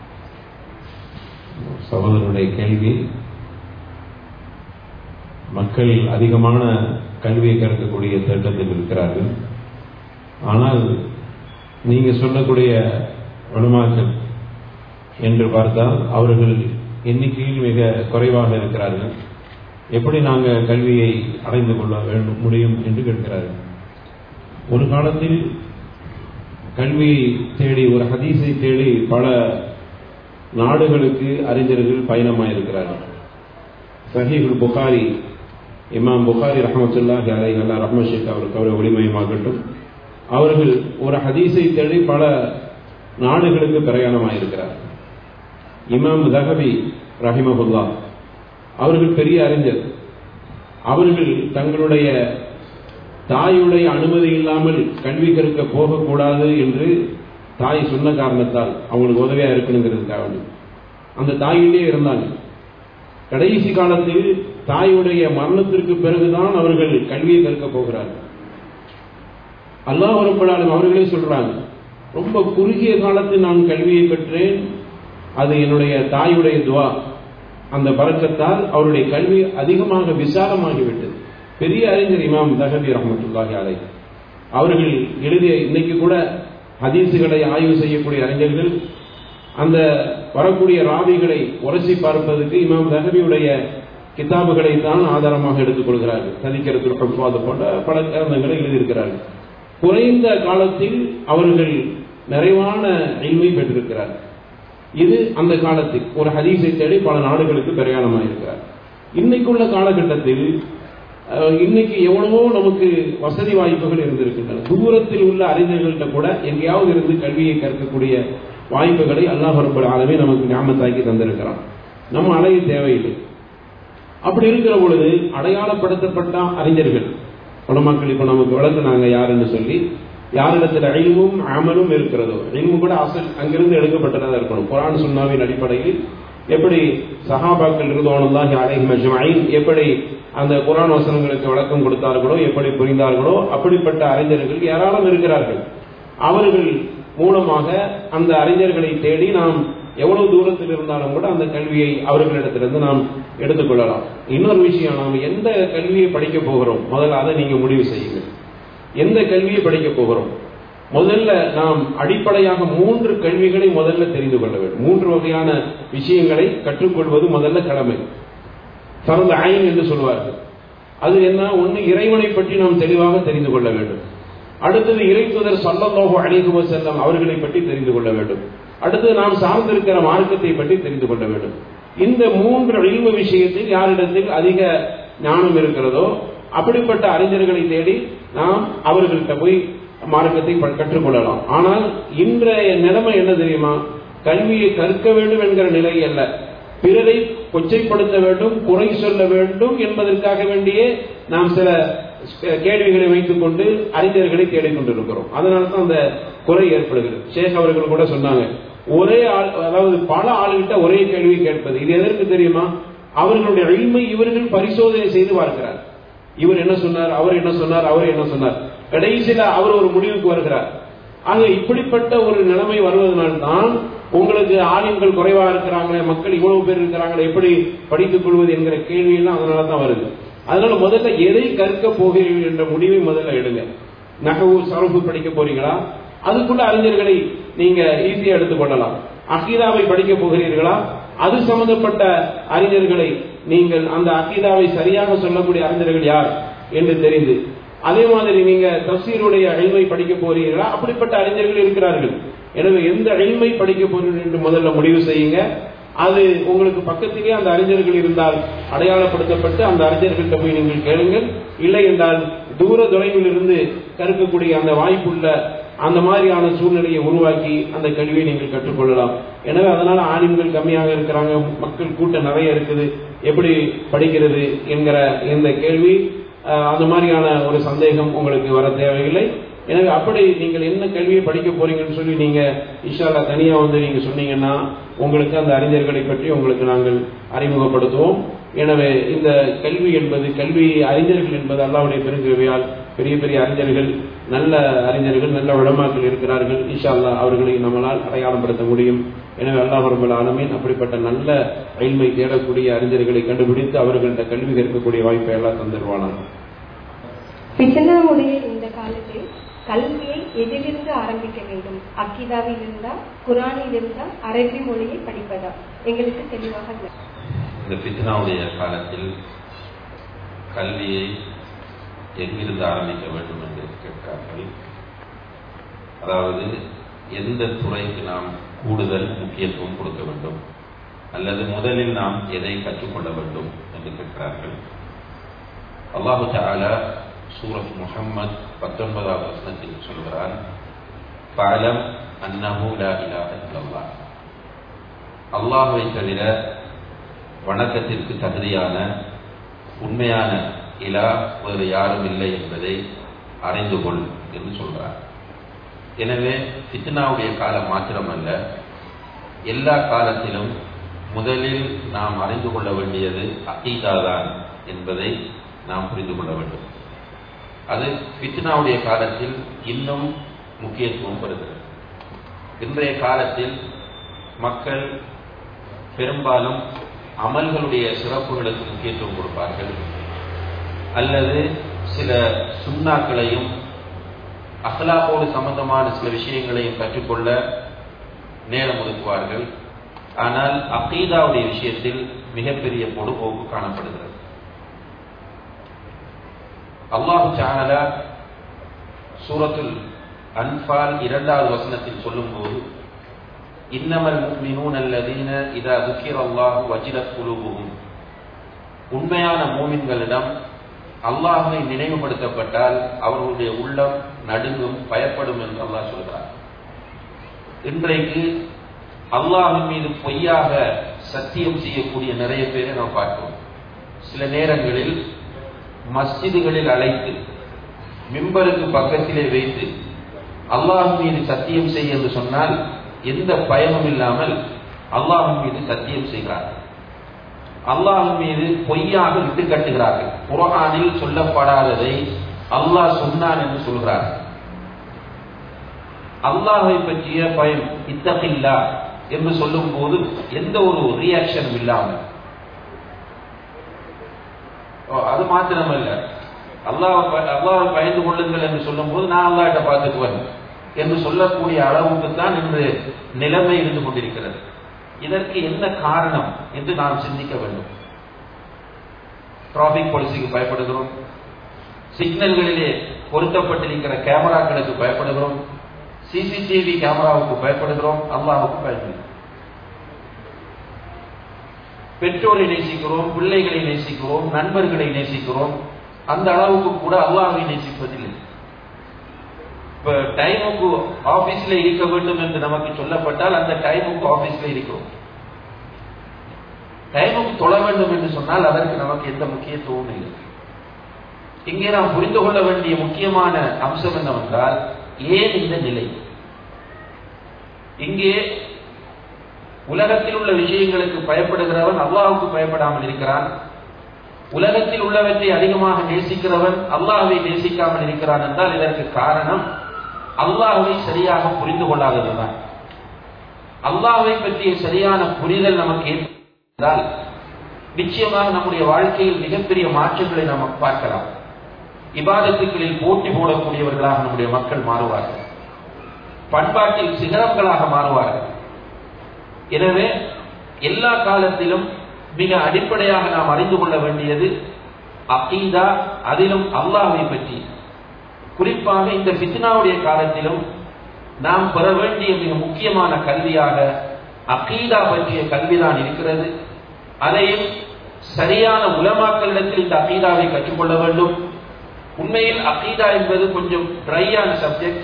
சகோதரனுடைய கேள்வி மக்கள் அதிகமான கல்வியை கற்கக்கூடிய திட்டத்தில் இருக்கிறார்கள் ஆனால் நீங்க சொல்லக்கூடிய உலமாக்கள் என்று பார்த்தால் அவர்கள் எண்ணிக்கையில் மிக குறைவாக இருக்கிறார்கள் எப்படி நாங்கள் கல்வியை அடைந்து கொள்ள வேண்டும் முடியும் என்று கேட்கிறார்கள் ஒரு காலத்தில் கல்வியை தேடி ஒரு ஹதீஸை தேடி பல நாடுகளுக்கு அறிஞர்கள் பயணமாயிருக்கிறார்கள் சஹீஹுல் புகாரி இமாம் புகாரி ரஹமத்துல்லாஹி அலை அல்லா ரஹ்மஷேக் அவருக்கு அவரை ஒளிமயமாகட்டும் அவர்கள் ஒரு ஹதீஸை தேடி பல நாடுகளுக்கு பிரயாணமாயிருக்கிறார் இமாம் தகபி ரஹிமஹுல்லா அவர்கள் பெரிய அறிஞர் அவர்கள் தங்களுடைய தாயுடைய அனுமதி இல்லாமல் கல்வி கற்க போகக்கூடாது என்று தாய் சொன்ன காரணத்தால் அவங்களுக்கு உதவியா இருக்கணுங்கிறதுக்காக வேண்டி அந்த தாயிலே இருந்தாங்க கடைசி காலத்தில் தாயுடைய மரணத்திற்கு பிறகுதான் அவர்கள் கல்வியை கற்க போகிறார்கள் அல்லாஹ் வரப்படாலும் அவர்களே சொல்றாங்க ரொம்ப குறுகிய காலத்தில் நான் கல்வியை பெற்றேன் அது என்னுடைய தாயுடைய துவா அந்த பறக்கத்தால் அவருடைய கல்வி அதிகமாக விசாலமாகிவிட்டது பெரிய அறிஞர் இமாம் தகபி ரஹமத்துல்லாஹி அலை அவர்கள் எழுதிய இன்னைக்கு கூட ஹதீசுகளை ஆய்வு செய்யக்கூடிய அறிஞர்கள் அந்த வரக்கூடிய ராவிகளை உரசி பார்ப்பதற்கு இமாம் தகபியுடைய கிதாபுகளை தான் ஆதாரமாக எடுத்துக் கொள்கிறார்கள் சதிக்கிறதுக்கு ஹஃபாது போன்ற பல கிரந்தங்களை எழுதியிருக்கிறார்கள் குறைந்த காலத்தில் அவர்கள் நிறைவான இல்மை பெற்றிருக்கிறார்கள் இது அந்த காலத்தில் ஒரு ஹதீஸை தேடி பல நாடுகளுக்கு பிரயாணமாயிருக்கிறார் இன்னைக்குள்ள காலகட்டத்தில் அஹ், இன்னைக்கு எவ்வளவோ நமக்கு வசதி வாய்ப்புகள் இருந்திருக்கின்றன தூரத்தில் உள்ள அறிஞர்கள்ட்ட கூட எங்கேயாவது இருந்து கல்வியை கற்கக்கூடிய வாய்ப்புகளை அல்லாஹ் ரப்பல் ஆலமே நமக்கு ஞாபகத்தாக்கி தந்திருக்கிறான் நம்ம அலைய தேவையில்லை அப்படி இருக்கிற பொழுது அடையாளப்படுத்தப்பட்ட அறிஞர்கள் உலமாக்கள் இப்ப நமக்கு விளக்குனாங்க யாருன்னு சொல்லி யாரிடத்தில் அழிவும் அமலும் இருக்கிறதோ அழிவு கூட அசல் அங்கிருந்து எடுக்கப்பட்டதாக இருக்கணும் குரான் சுன்னாவின் அடிப்படையில் எப்படி சஹாபாக்கள் இருந்தோனல்லாஹி அலைஹி மஜ்மஈன் எப்படி அந்த குரான் வசனங்களுக்கு விளக்கம் கொடுத்தார்களோ எப்படி புரிந்தார்களோ அப்படிப்பட்ட அறிஞர்கள் ஏராளம் இருக்கிறார்கள் அவர்கள் மூலமாக அந்த அறிஞர்களை தேடி நாம் எவ்வளவு தூரத்தில் இருந்தாலும் கூட அந்த கல்வியை அவர்களிடத்திலிருந்து நாம் எடுத்துக்கொள்ளலாம் இன்னொரு விஷயம் நாம் எந்த கல்வியை படிக்க போகிறோம் முதல்ல அதை நீங்க முடிவு செய்யுங்க எந்த கல்வியை படிக்க போகிறோம் முதல்ல நாம் அடிப்படையாக மூன்று கல்விகளை முதல்ல தெரிந்து கொள்ள வேண்டும் மூன்று வகையான விஷயங்களை கற்றுக்கொள்வது முதல்ல கடமை ஃபர்து ஐன் என்று சொல்வார்கள் அது என்ன ஒன்று இறைவனை பற்றி நாம் தெளிவாக தெரிந்து கொள்ள வேண்டும் அடுத்தது இறைத்துதர் சல்லல்லாஹு அலைஹி வஸல்லம் அவர்களை பற்றி தெரிந்து கொள்ள வேண்டும் அடுத்தது நாம் சார்ந்திருக்கிற மார்க்கத்தை பற்றி தெரிந்து கொள்ள வேண்டும் இந்த மூன்று இல்ம விஷயத்தில் யாரிடத்தில் அதிக ஞானம் இருக்கிறதோ அப்படிப்பட்ட அறிஞர்களை தேடி நாம் அவர்கள்ட்ட போய் மார்க்கத்தை ப- கற்றுக்கொள்ளலாம் ஆனால் இன்றைய நிலைமை என்ன தெரியுமா கல்வியை கற்க வேண்டும் என்கிற நிலை அல்ல பிறரை கொச்சைப்படுத்த வேண்டும் குறை சொல்ல வேண்டும் என்பதற்காக வேண்டியே நாம் சில கேள்விகளை வைத்துக் கொண்டு அறிஞர்களை தேடிக் கொண்டிருக்கிறோம் அதனால தான் அந்த குறை ஏற்படுகிறது ஷேக் அவர்கள் கூட சொன்னாங்க ஒரே ஆள் அதாவது பல ஆளுகிட்ட ஒரே கேள்வி கேட்பது இது எதற்கு தெரியுமா அவர்களுடைய அழிமை இவர்கள் பரிசோதனை செய்து பார்க்கிறார் இவர் என்ன சொன்னார் அவர் என்ன சொன்னார் அவர் என்ன சொன்னார் கடைசியில அவர் ஒரு முடிவுக்கு வருகிறார் ஆக இப்படிப்பட்ட ஒரு நிலைமை வருவதனால்தான் உங்களுக்கு ஆலயங்கள் குறைவா இருக்கிறாங்களே மக்கள் இவ்வளவு பேர் இருக்கிறாங்களே எப்படி படித்துக் கொள்வது என்கிற கேள்வி எல்லாம் அதனால தான் வருது அதனால முதல்ல எதை கற்க போகிறீர்கள் என்ற முடிவை முதல்ல எடுங்க நகவு சரப்பு படிக்க போறீங்களா அதுக்குள்ள அறிஞர்களை நீங்க ஈஸியா எடுத்துக்கொள்ளலாம் அகீதாவை படிக்க போகிறீர்களா அது சம்பந்தப்பட்ட அறிஞர்களை நீங்கள் அந்த அகீதாவை சரியாக சொல்லக்கூடிய அறிஞர்கள் யார் என்று தெரிந்து அதே மாதிரி நீங்க தப்சீருடைய அழிமை படிக்க போறீர்களா அப்படிப்பட்ட அறிஞர்கள் இருக்கிறார்கள் எனவே எந்த அழிமை படிக்க போறீர்கள் என்று முதல்ல முடிவு செய்யுங்க அது உங்களுக்கு பக்கத்திலே அந்த அறிஞர்கள் இருந்தால் அடையாளப்படுத்தப்பட்டு அந்த அறிஞர்கள்ட்ட போய் நீங்கள் கேளுங்கள் இல்லை என்றால் தூர தொலைவில் இருந்து கற்கக்கூடிய அந்த வாய்ப்புள்ள அந்த மாதிரியான சூழ்நிலையை உருவாக்கி அந்த கல்வியை நீங்கள் கற்றுக்கொள்ளலாம் எனவே அதனால ஆலிம்கள் கம்மியாக இருக்கிறாங்க மக்கள் கூட்டம் நிறைய இருக்குது எப்படி படிக்கிறது என்கிற இந்த கேள்வி அஹ், அந்த மாதிரியான ஒரு சந்தேகம் உங்களுக்கு வர தேவையில்லை எனவே அப்படி நீங்கள் என்ன கல்வியை படிக்க போறீங்கன்னு சொல்லி நீங்க இஷாலா தனியா வந்து நீங்க சொன்னீங்கன்னா உங்களுக்கு அந்த அறிஞர்களை பற்றி உங்களுக்கு நாங்கள் அறிமுகப்படுத்துவோம் எனவே இந்த கல்வி என்பது கல்வி அறிஞர்கள் என்பது அல்லாவுடைய பெருங்கிருவையால் பெரிய பெரிய அறிஞர்கள் நல்ல அறிஞர்கள் நல்ல உடமாக்கள் இருக்கிறார்கள் இஷா அல்லா அவர்களை நம்மளால் அடையாளப்படுத்த முடியும் எனவே அல்லாஹ் ரபுல் ஆலமீன் அப்படிப்பட்ட நல்ல அயில்மை தேடக்கூடிய அறிஞர்களை கண்டுபிடித்து அவர்கள்ட்ட கல்வி கற்கக்கூடிய வாய்ப்பை எல்லாம் தந்துடுவானாங்க பித்தனாவுடைய இந்த காலத்தில் கல்வியை எதிலிருந்து ஆரம்பிக்க வேண்டும் அக்கிதாவில் இருந்தா குரானில் இருந்தா அரபி மொழியை படிப்பதா எங்களுக்கு தெளிவாக இல்லை. இந்த பித்னாவுடைய காலத்தில் கல்வியை எங்கிருந்து ஆரம்பிக்க வேண்டும் என்று கேட்கிறார்கள் அதாவது எந்த துறைக்கு நாம் கூடுதல் முக்கியத்துவம் கொடுக்க வேண்டும் அல்லது முதலில் நாம் எதை கற்றுக்கொள்ள வேண்டும் என்று கேட்கிறார்கள் அல்லாஹு தஆலா சூரத் முஹம்மத் பத்தொன்பதாவது வசனத்தில் சொல்கிறான் ஃபஅலம் அன்னஹு லா இலாஹ இல்லல்லாஹ் அல்லாஹ்வை தவிர வணக்கத்திற்கு தகுதியான உண்மையான இலா வேறு யாரும் இல்லை என்பதை அறிந்து கொள் என்று சொல்றார் எனவே ஃபித்னாவுடைய காலம் மாத்திரமல்ல எல்லா காலத்திலும் முதலில் நாம் அறிந்து கொள்ள வேண்டியது அகீதா தான் என்பதை நாம் புரிந்து கொள்ள வேண்டும் அது ஃபித்னாவுடைய காலத்தில் இன்னும் முக்கியத்துவம் பெறுகிறது இன்றைய காலத்தில் மக்கள் பெரும்பாலும் அமல்களுடைய சிறப்புகளுக்கு முக்கியத்துவம் கொடுப்பார்கள் அல்லது சில சுண்ணாக்களையும் அஹ்லாக்கோடு சம்பந்தமான சில விஷயங்களையும் கற்றுக்கொள்ள நேரம் ஒதுக்குவார்கள் ஆனால் அகீதாவுடைய விஷயத்தில் மிகப்பெரிய பொடுபோக்கு காணப்படுகிறது அல்லாஹு சானலா சூரத்துல் அன்பால் இரண்டாவது வசனத்தில் சொல்லும்போது இன்னமல் முஃமினூன் அல்லதீன இதா துக்கிர அல்லாஹு வஜிலத் குலூபுஹும் உண்மையான மூமின்களிடம் அல்லாஹை நினைவுபடுத்தப்பட்டால் அவர்களுடைய உள்ளம் நடுங்கும் பயப்படும் என்று அல்லாஹ் சொல்கிறார் இன்றைக்கு அல்லாஹின் மீது பொய்யாக சத்தியம் செய்யக்கூடிய நிறைய பேரை நாம் பார்க்கிறோம் சில நேரங்களில் மஸ்ஜிதுகளில் அழைத்து மிம்பருக்கு பக்கத்திலே வைத்து அல்லாஹ் மீது சத்தியம் செய்ய என்று சொன்னால் எந்த பயமும் இல்லாமல் அல்லாஹ் மீது சத்தியம் செய்கிறார்கள் அல்லாஹ் மீது பொய்யாக விட்டு கட்டுகிறார்கள் குரானில் சொல்லப்படாததை அல்லாஹ் சொன்னான் என்று சொல்கிறார்கள் அல்லாஹை பற்றிய பயம் இத்தகில்லா என்று சொல்லும் போது எந்த ஒரு ரியாக்ஷனும் இல்லாமல் ஓ, அது மாத்திரமல்ல அல்லாஹ் அல்லாஹ் பயந்து கொள்ளுங்கள் என்று சொல்லும் போது நான் அல்லாஹ்ட்ட பார்த்துக்குவேன் என்று சொல்லக்கூடிய அளவுக்கு தான் இன்று நிலைமை இருந்து கொண்டிருக்கிறது இதற்கு என்ன காரணம் என்று நாம் சிந்திக்க வேண்டும் டிராபிக் பாலிசிக்கு பயப்படுகிறோம் சிக்னல்களிலே பொருத்தப்பட்டிருக்கிற கேமராக்களுக்கு பயப்படுகிறோம் சிசிடிவி கேமராவுக்கு பயப்படுகிறோம் அல்லாஹுக்கு பயப்படுகிறோம் பெற்றோரை நேசிக்கிறோம் பிள்ளைகளை நேசிக்கிறோம் நண்பர்களை நேசிக்கிறோம் அந்த அளவுக்கு கூட அல்லாஹை நேசிப்பதில்லை இப்ப டைமுக்கு ஆபீஸ்ல இருக்க வேண்டும் என்று நமக்கு சொல்லப்பட்டால் அந்த டைமுக்கு ஆபீஸ்ல இருக்கிறோம் டைமுக்கு தொழ வேண்டும் என்று சொன்னால் அதற்கு நமக்கு எந்த முக்கியத்துவமும் இல்லை இங்கே நாம் புரிந்து கொள்ள வேண்டிய முக்கியமான அம்சம் என்னவென்றால் ஏன் இந்த நிலை இங்கே உலகத்தில் உள்ள விஷயங்களுக்கு பயப்படுகிறவன் அல்லாஹுக்கு பயப்படாமல் இருக்கிறான் உலகத்தில் உள்ளவற்றை அதிகமாக நேசிக்கிறவன் அல்லாஹுவை நேசிக்காமல் இருக்கிறான் என்றால் இதற்கு காரணம் அல்லாஹுவை சரியாக புரிந்து கொள்ளாததுதான் அல்லாஹுவை பற்றிய சரியான புரிதல் நமக்கு ஏற்பட்டால் நிச்சயமாக நம்முடைய வாழ்க்கையில் மிகப்பெரிய மாற்றங்களை நாம் பார்க்கலாம் இபாதத்துக்களில் போட்டி போடக்கூடியவர்களாக நம்முடைய மக்கள் மாறுவார்கள் பண்பாட்டில் சிகரங்களாக மாறுவார்கள் எனவே எல்லா காலத்திலும் மிக அடிப்படையாக நாம் அறிந்து கொள்ள வேண்டியது அகீதா அதிலும் அல்லாஹை பற்றி குறிப்பாக இந்த ஃபித்னாவுடைய காலத்திலும் நாம் பெற வேண்டிய மிக முக்கியமான கல்வியாக அகீதா பற்றிய கல்விதான் இருக்கிறது அதையும் சரியான உலமாக்களிடத்தில் இந்த அகீதாவை கற்றுக்கொள்ள வேண்டும் உண்மையில் அகீதா என்பது கொஞ்சம் ட்ரையான சப்ஜெக்ட்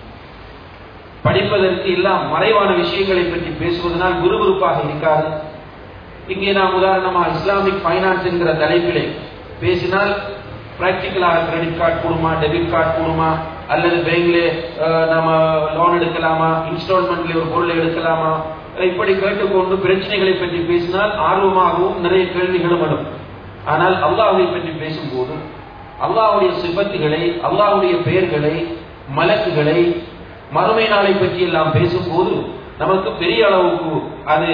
படிப்பதற்கு எல்லாம் மறைவான விஷயங்களை பற்றி பேசுவதனால் விறுவிறுப்பாக இருக்காது இங்கே நாம் உதாரணமாக இஸ்லாமிக் ஃபைனான்ஸ் என்கிற தலைப்பிலே பேசினால் பிராக்டிக்கலாக கிரெடிட் கார்டு கொடுமா டெபிட் கார்டு கொடுமா அல்லது பேங்க்ல நம்ம லோன் எடுக்கலாமா இன்ஸ்டால்மெண்ட்ல ஒரு பொருளை எடுக்கலாமா இப்படி கேட்டுக்கொண்டு பிரச்சனைகளை பற்றி பேசினால் ஆர்வமாகவும் நிறைய கேள்விகளும் வரும் ஆனால் அல்லாஹை பற்றி பேசும்போது அல்லாஹுடைய சிபத்துகளை அல்லாஹுடைய பெயர்களை மலக்குகளை மறுமை நாளை பற்றி எல்லாம் பேசும்போது நமக்கு பெரிய அளவுக்கு அது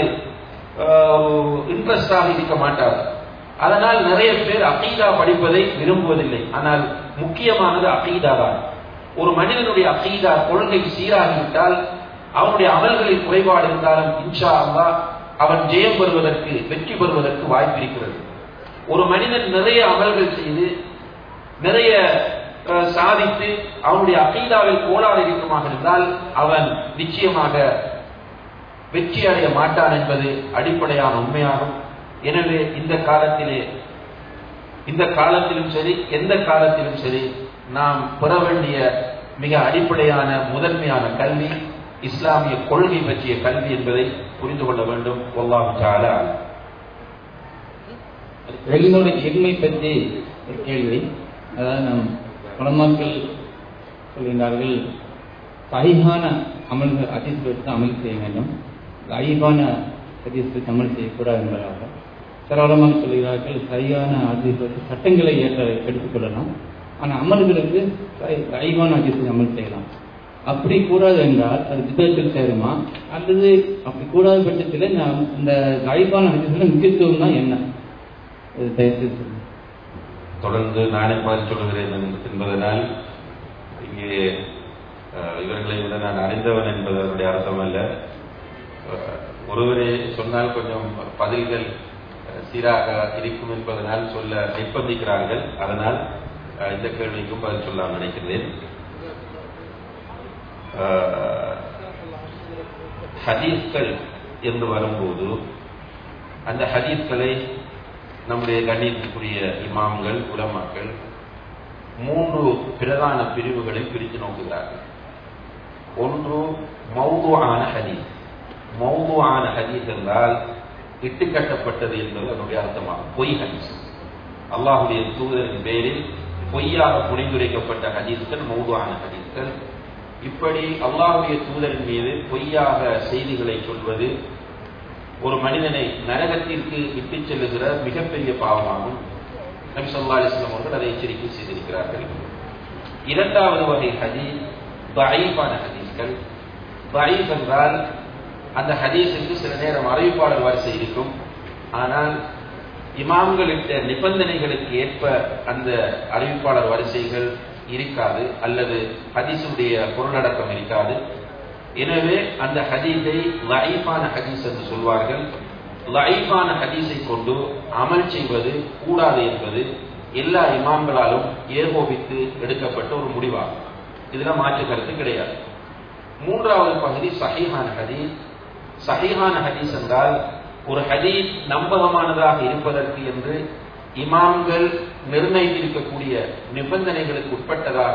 இன்ட்ரெஸ்டாக இருக்க மாட்டார் அதனால் நிறைய பேர் அகீதா படிப்பதை விரும்புவதில்லை ஆனால் முக்கியமானது அகீதா தான் ஒரு மனிதனுடைய அகீதா கொள்கை சீராகிவிட்டால் அவனுடைய அமல்களில் குறைபாடு இருந்தாலும் இன்ஷா அல்லா அவன் ஜெயம் பெறுவதற்கு வெற்றி பெறுவதற்கு வாய்ப்பு இருக்கிறது ஒரு மனிதன் நிறைய அமல்கள் செய்து நிறைய சாதித்து அவனுடைய அகீதாவில் கோளாறு இருக்குமாக இருந்தால் அவன் நிச்சயமாக வெற்றி அடைய மாட்டான் என்பது அடிப்படையான உண்மையாகும் எனவே இந்த காலத்திலே இந்த காலத்திலும் சரி எந்த காலத்திலும் சரி நாம் பெற வேண்டிய மிக அடிப்படையான முதன்மையான கல்வி இஸ்லாமிய கொள்கை பற்றிய கல்வி என்பதை புரிந்து கொள்ள வேண்டும் ஒல்லாஹு தாலா எல்லினுடைய எளிமை பற்றி ஒரு கேள்வி அதாவது நம் உலமாக்கள் சொல்கின்றார்கள் சகிஹான அமல்கள் அதிஸ் வைத்து அமல் செய்ய வேண்டும் ஐபான ஹதீஸ் வைத்து அமல் செய்யக்கூடாது என்பதாக சில உலமாக்கள் சொல்கிறார்கள் சரியான ஹதீஸ் வைத்து சட்டங்களை ஏற்ற எடுத்துக்கொள்ளலாம் ஆனால் அமல்களுக்கு ஐபான ஹதீஸ் அமல் செய்யலாம் அப்படி கூடாது என்றால் அது புத்தகத்தில் சேருமா அல்லது அப்படி கூடாத பட்சத்தில் நாம் இந்த ஐபான ஹதீஸ்ல முக்கியத்துவம் தான் என்ன இது தயவுசெய்து சொல்லுங்க தொடர்ந்து நானே பதில் சொல்கிறேன் என்பதனால் இங்கே இவர்களை விட நான் அறிந்தவன் என்பதனுடைய அர்த்தம் அல்ல ஒருவரே சொன்னால் கொஞ்சம் பதில்கள் சீராக இருக்கும் என்பதனால் சொல்ல நிர்பந்திக்கிறார்கள் அதனால் இந்த கேள்விக்கும் பதில் சொல்ல நினைக்கிறேன் ஹதீஸ்கள் என்று வரும்போது அந்த ஹதீஸ்களை நம்முடைய கண்ணியத்துக்குரிய இமாம்கள் உலமாக்கள் மூன்று பிரதான பிரிவுகளில் பிரித்து நோக்குகிறார்கள் ஒன்று மௌதுவான ஹதீஸ் மௌதுவான ஹதீஸ் என்றால் இட்டுக்கட்டப்பட்டது என்பது அதனுடைய அர்த்தமாகும் பொய் ஹதீஸ் அல்லாஹுடைய தூதரின் பேரில் பொய்யாக புனைந்துரைக்கப்பட்ட ஹதீஸ்கள் மௌதுவான ஹதீஸ்கள் இப்படி அல்லாஹுடைய தூதரின் மீது பொய்யாக செய்திகளை சொல்வது ஒரு மனிதனை நரகத்திற்கு இட்டுச் செல்லுகிற மிகப்பெரிய பாவமாகும் நபி சொல்லா அலிஸ்லாம் அவர்கள் அதை எச்சரிக்கை செய்திருக்கிறார்கள் இரண்டாவது வகை ஹதீஸ் தயீஃபான ஹதீஸ்கள் தயீஃப் என்றால் அந்த ஹதீஸுக்கு சில நேரம் அறிவிப்பாளர் வரிசை இருக்கும் ஆனால் இமாம்களிட்ட நிபந்தனைகளுக்கு ஏற்ப அந்த அறிவிப்பாளர் வரிசைகள் இருக்காது அல்லது ஹதீஸுடைய பொருளடக்கம் இருக்காது எனவே அந்த ஹதீஸை லைஃபான ஹதீஸ் என்று சொல்வார்கள் லைஃபான ஹதீஸை கொண்டு அமல் செய்வது கூடாது என்பது எல்லா இமாம்களாலும் ஏகோபித்து எடுக்கப்பட்ட ஒரு முடிவாகும் இதுல மாற்று கருத்து கிடையாது மூன்றாவது பகுதி சஹீஹான ஹதீஸ் சஹீஹான ஹதீஸ் என்றால் ஒரு ஹதீஸ் நம்பகமானதாக இருப்பதற்கு என்று இமாம்கள் நிர்ணயித்திருக்கக்கூடிய நிபந்தனைகளுக்கு உட்பட்டதாக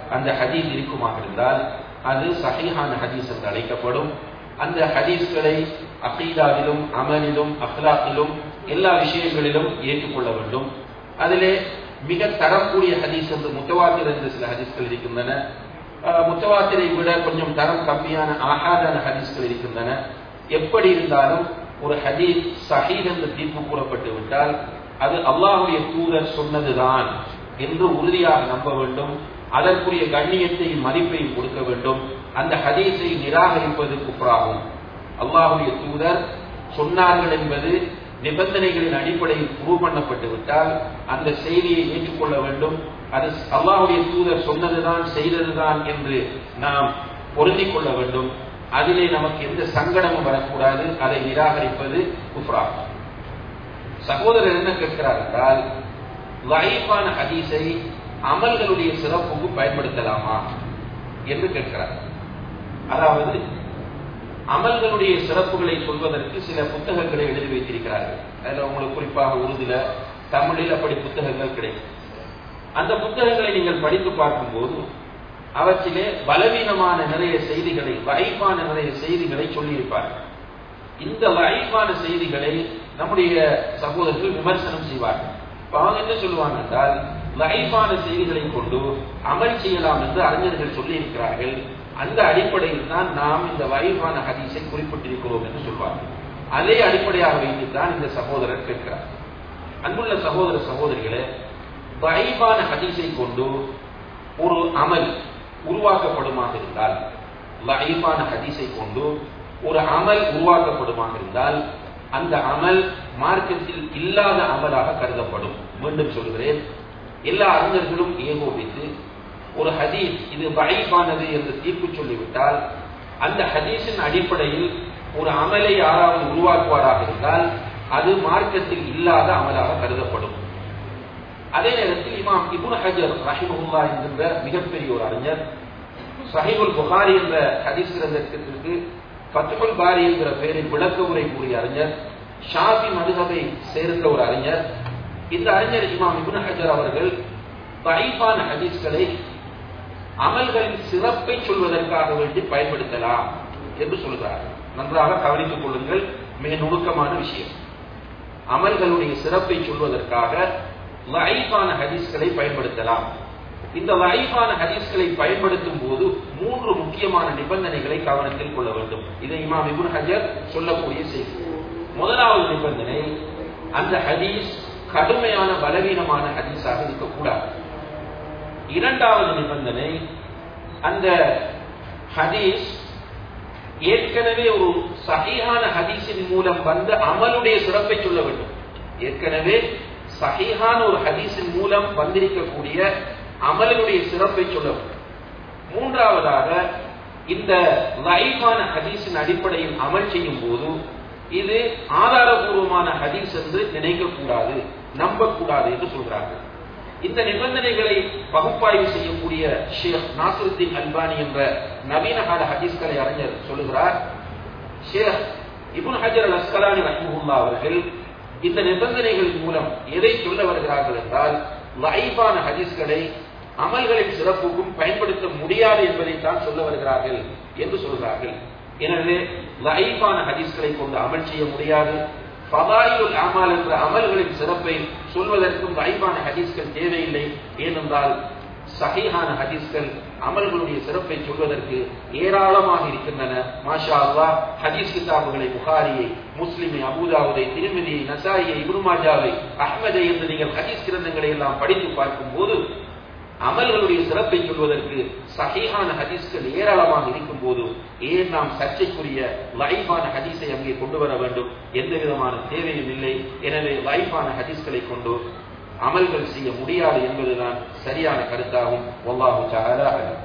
அந்த ஹதீஸ் இருக்குமாக இருந்தால் அது சஹீஹான ஹதீஸ் என்று அழைக்கப்படும் அந்த ஹதீஸ்களை அகீதாவிலும் அமலிலும் அஹ்லாக்கிலும் எல்லா விஷயங்களிலும் ஏற்றுக்கொள்ள வேண்டும் அதிலே மிக தரக்கூடிய ஹதீஸ் என்று முத்தவாத்திர என்று சில ஹதீஸ்கள் இருக்கின்றன அஹ், முத்தவாத்திரை விட கொஞ்சம் தரம் கம்மியான ஆகாதான ஹதீஸ்கள் இருக்கின்றன எப்படி இருந்தாலும் ஒரு ஹதீஸ் சஹீத் என்று தீர்ப்பு கூறப்பட்டு விட்டால் அது அல்லாஹுடைய தூதர் சொன்னதுதான் என்று உறுதியாக நம்ப வேண்டும் அதற்குரிய கண்ணியத்தையும் மதிப்பையும் கொடுக்க வேண்டும் அந்த ஹதீஸை நிராகரிப்பது குப்ராகும் அல்லாஹுடைய தூதர் சொன்னார்கள் என்பது நிபந்தனைகளின் அடிப்படையில் ப்ரூவ் பண்ணப்பட்டு விட்டால் அந்த செய்தியை ஏற்றுக்கொள்ள வேண்டும் அது அல்லாஹுடைய தூதர் சொன்னதுதான் செய்ததுதான் என்று நாம் பொருந்திக் கொள்ள வேண்டும் அதிலே நமக்கு எந்த சங்கடமும் வரக்கூடாது அதை நிராகரிப்பது குஃப்ராகும் சகோதரர் என்ன கேட்கிறார் என்றால் லைஃபான ஹதீஸை அமல்களுடைய சிறப்புக்கு பயன்படுத்தலாமா என்று கேட்கிறார் அதாவது அமல்களுடைய சிறப்புகளை சொல்வதற்கு சில புத்தகங்களை எழுதி வைத்திருக்கிறார்கள் அதுல உங்களுக்கு குறிப்பாக உருதுல தமிழில் அப்படி புத்தகங்கள் கிடைக்கும் அந்த புத்தகங்களை நீங்கள் படித்து பார்க்கும்போது அவற்றிலே பலவீனமான நிறைய செய்திகளை வைப்பான நிறைய செய்திகளை சொல்லியிருப்பார்கள் இந்த வைப்பான செய்திகளை நம்முடைய சகோதரர்கள் விமர்சனம் செய்வார்கள் இப்ப அவங்க என்ன சொல்லுவாங்க என்றால் லைஃபான செய்திகளை கொண்டு அமல் செய்யலாம் என்று அறிஞர்கள் சொல்லி இருக்கிறார்கள் அந்த அடிப்படையில் தான் நாம் இந்த வைஃபான ஹதீஸை குறிப்பிட்டிருக்கிறோம் என்று சொல்வார்கள் அதே அடிப்படையாக வைத்துத்தான் இந்த சகோதரர் கேட்கிறார் அன்புள்ள சகோதர சகோதரிகளே வைஃபான ஹதீஸை கொண்டு ஒரு அமல் உருவாக்கப்படுமாக இருந்தால் லைஃபான ஹதீஸை கொண்டு ஒரு அமல் உருவாக்கப்படுமாக இருந்தால் அந்த அமல் மார்க்கத்தில் இல்லாத அமலாக கருதப்படும் மீண்டும் சொல்கிறேன் எல்லா அறிஞர்களும் ஏகோபித்து ஒரு ஹதீஸ் இது வகைப்பானது என்று தீர்ப்பு சொல்லிவிட்டால் அந்த ஹதீஸின் அடிப்படையில் ஒரு அமலை யாராவது உருவாக்குவாராக இருந்தால் அது மார்க்கத்தில் இல்லாத அமலாக கருதப்படும் அதே நேரத்தில் இமாம் இபுன் ஹஜர் ரஹிமுல்லா என்கின்ற மிகப்பெரிய ஒரு அறிஞர் சஹிபுல் புகாரி என்ற ஹதீஸ் கிரந்தத்திற்கு ஃபத்துல் பாரி என்கிற பெயரில் விளக்க உரை கூறிய அறிஞர் ஷாபி மதுகபை சேர்ந்த ஒரு அறிஞர் இந்த அறிஞர் இமாம் இபுன் ஹஜர் அவர்கள் பைபான ஹதீஸ்களை அமல்களின் சிறப்பை சொல்வதற்காக வேண்டி பயன்படுத்தலாம் என்று சொல்கிறார்கள் நன்றாக கவனித்துக் கொள்ளுங்கள் மிக நுணுக்கமான விஷயம் அமல்களுடைய சிறப்பை சொல்வதற்காக லைஃபான ஹதீஸ்களை பயன்படுத்தலாம் இந்த லைஃபான ஹதீஸ்களை பயன்படுத்தும் போது மூன்று முக்கியமான நிபந்தனைகளை கவனத்தில் கொள்ள வேண்டும் இதை இமாம் இபுன் ஹஜர் சொல்லக்கூடிய செய்தி முதலாவது நிபந்தனை அந்த ஹதீஸ் கடுமையான பலவீனமான ஹதீஸாக இருக்கக்கூடாது இரண்டாவது நிபந்தனை அந்த ஹதீஸ் ஏற்கனவே ஒரு சஹீஹான ஹதீஸின் மூலம் வந்த அமலுடைய சிறப்பை சொல்ல வேண்டும் ஏற்கனவே சஹீஹான ஒரு ஹதீஸின் மூலம் வந்திருக்கக்கூடிய அமலினுடைய சிறப்பை சொல்ல வேண்டும் மூன்றாவதாக இந்த லைஃபான ஹதீஸின் அடிப்படையில் அமல் செய்யும் போது இது ஆதாரபூர்வமான ஹதீஸ் என்று நினைக்கக்கூடாது நம்பக்கூடாது என்று சொல்கிறார்கள் இந்த நிபந்தனைகளை பகுப்பாய்வு செய்யக்கூடிய ஷேக் நாசருத்தீன் அல்பானி என்ற நவீன கால ஹதீஸ்களை அறிஞர் சொல்லுகிறார் ஷேக் இபுன் ஹஜர் அல் அஸ்கலானி ரஹிமுல்லா அவர்கள் இந்த நிபந்தனைகளின் மூலம் எதை சொல்ல வருகிறார்கள் என்றால் லைஃபான ஹதீஸ்களை அமல்களின் சிறப்புக்கும் பயன்படுத்த முடியாது என்பதைத்தான் சொல்ல வருகிறார்கள் என்று சொல்கிறார்கள் எனவே லைஃபான ஹதீஸ்களை கொண்டு அமல் செய்ய முடியாது ஃபதாயிலுல் அமால் என்ற அமல்களின் சிறப்பை சொல்வதற்கும் லைஃபான ஹதீஸ்கள் தேவையில்லை ஏனென்றால் சஹீஹான ஹதீஸ்கள் அமல்களுடைய சிறப்பை சொல்வதற்கு ஏராளமாக இருக்கின்றன மாஷா அல்லா ஹதீஸ் கிதாபுகளை புகாரியை முஸ்லிமை அபூதாவுதை திருமதியை நசாரியை இபுருமாஜாவை அஹ்மதை என்று நீங்கள் ஹதீஸ் கிரந்தங்களை எல்லாம் படித்து பார்க்கும் போது அமல்களுடைய சிறப்பை சொல்வதற்கு சஹீஹான ஹதீஸ்கள் ஏராளமாக இருக்கும் போது ஏன் நாம் சர்ச்சைக்குரிய லைஃபான ஹதீஸை அங்கே கொண்டு வர வேண்டும் எந்த விதமான தேவையும் இல்லை எனவே லைஃபான ஹதீஸ்களை கொண்டு அமல்கள் செய்ய முடியாது என்பதுதான் சரியான கருத்தாகும் ஒல்லாஹு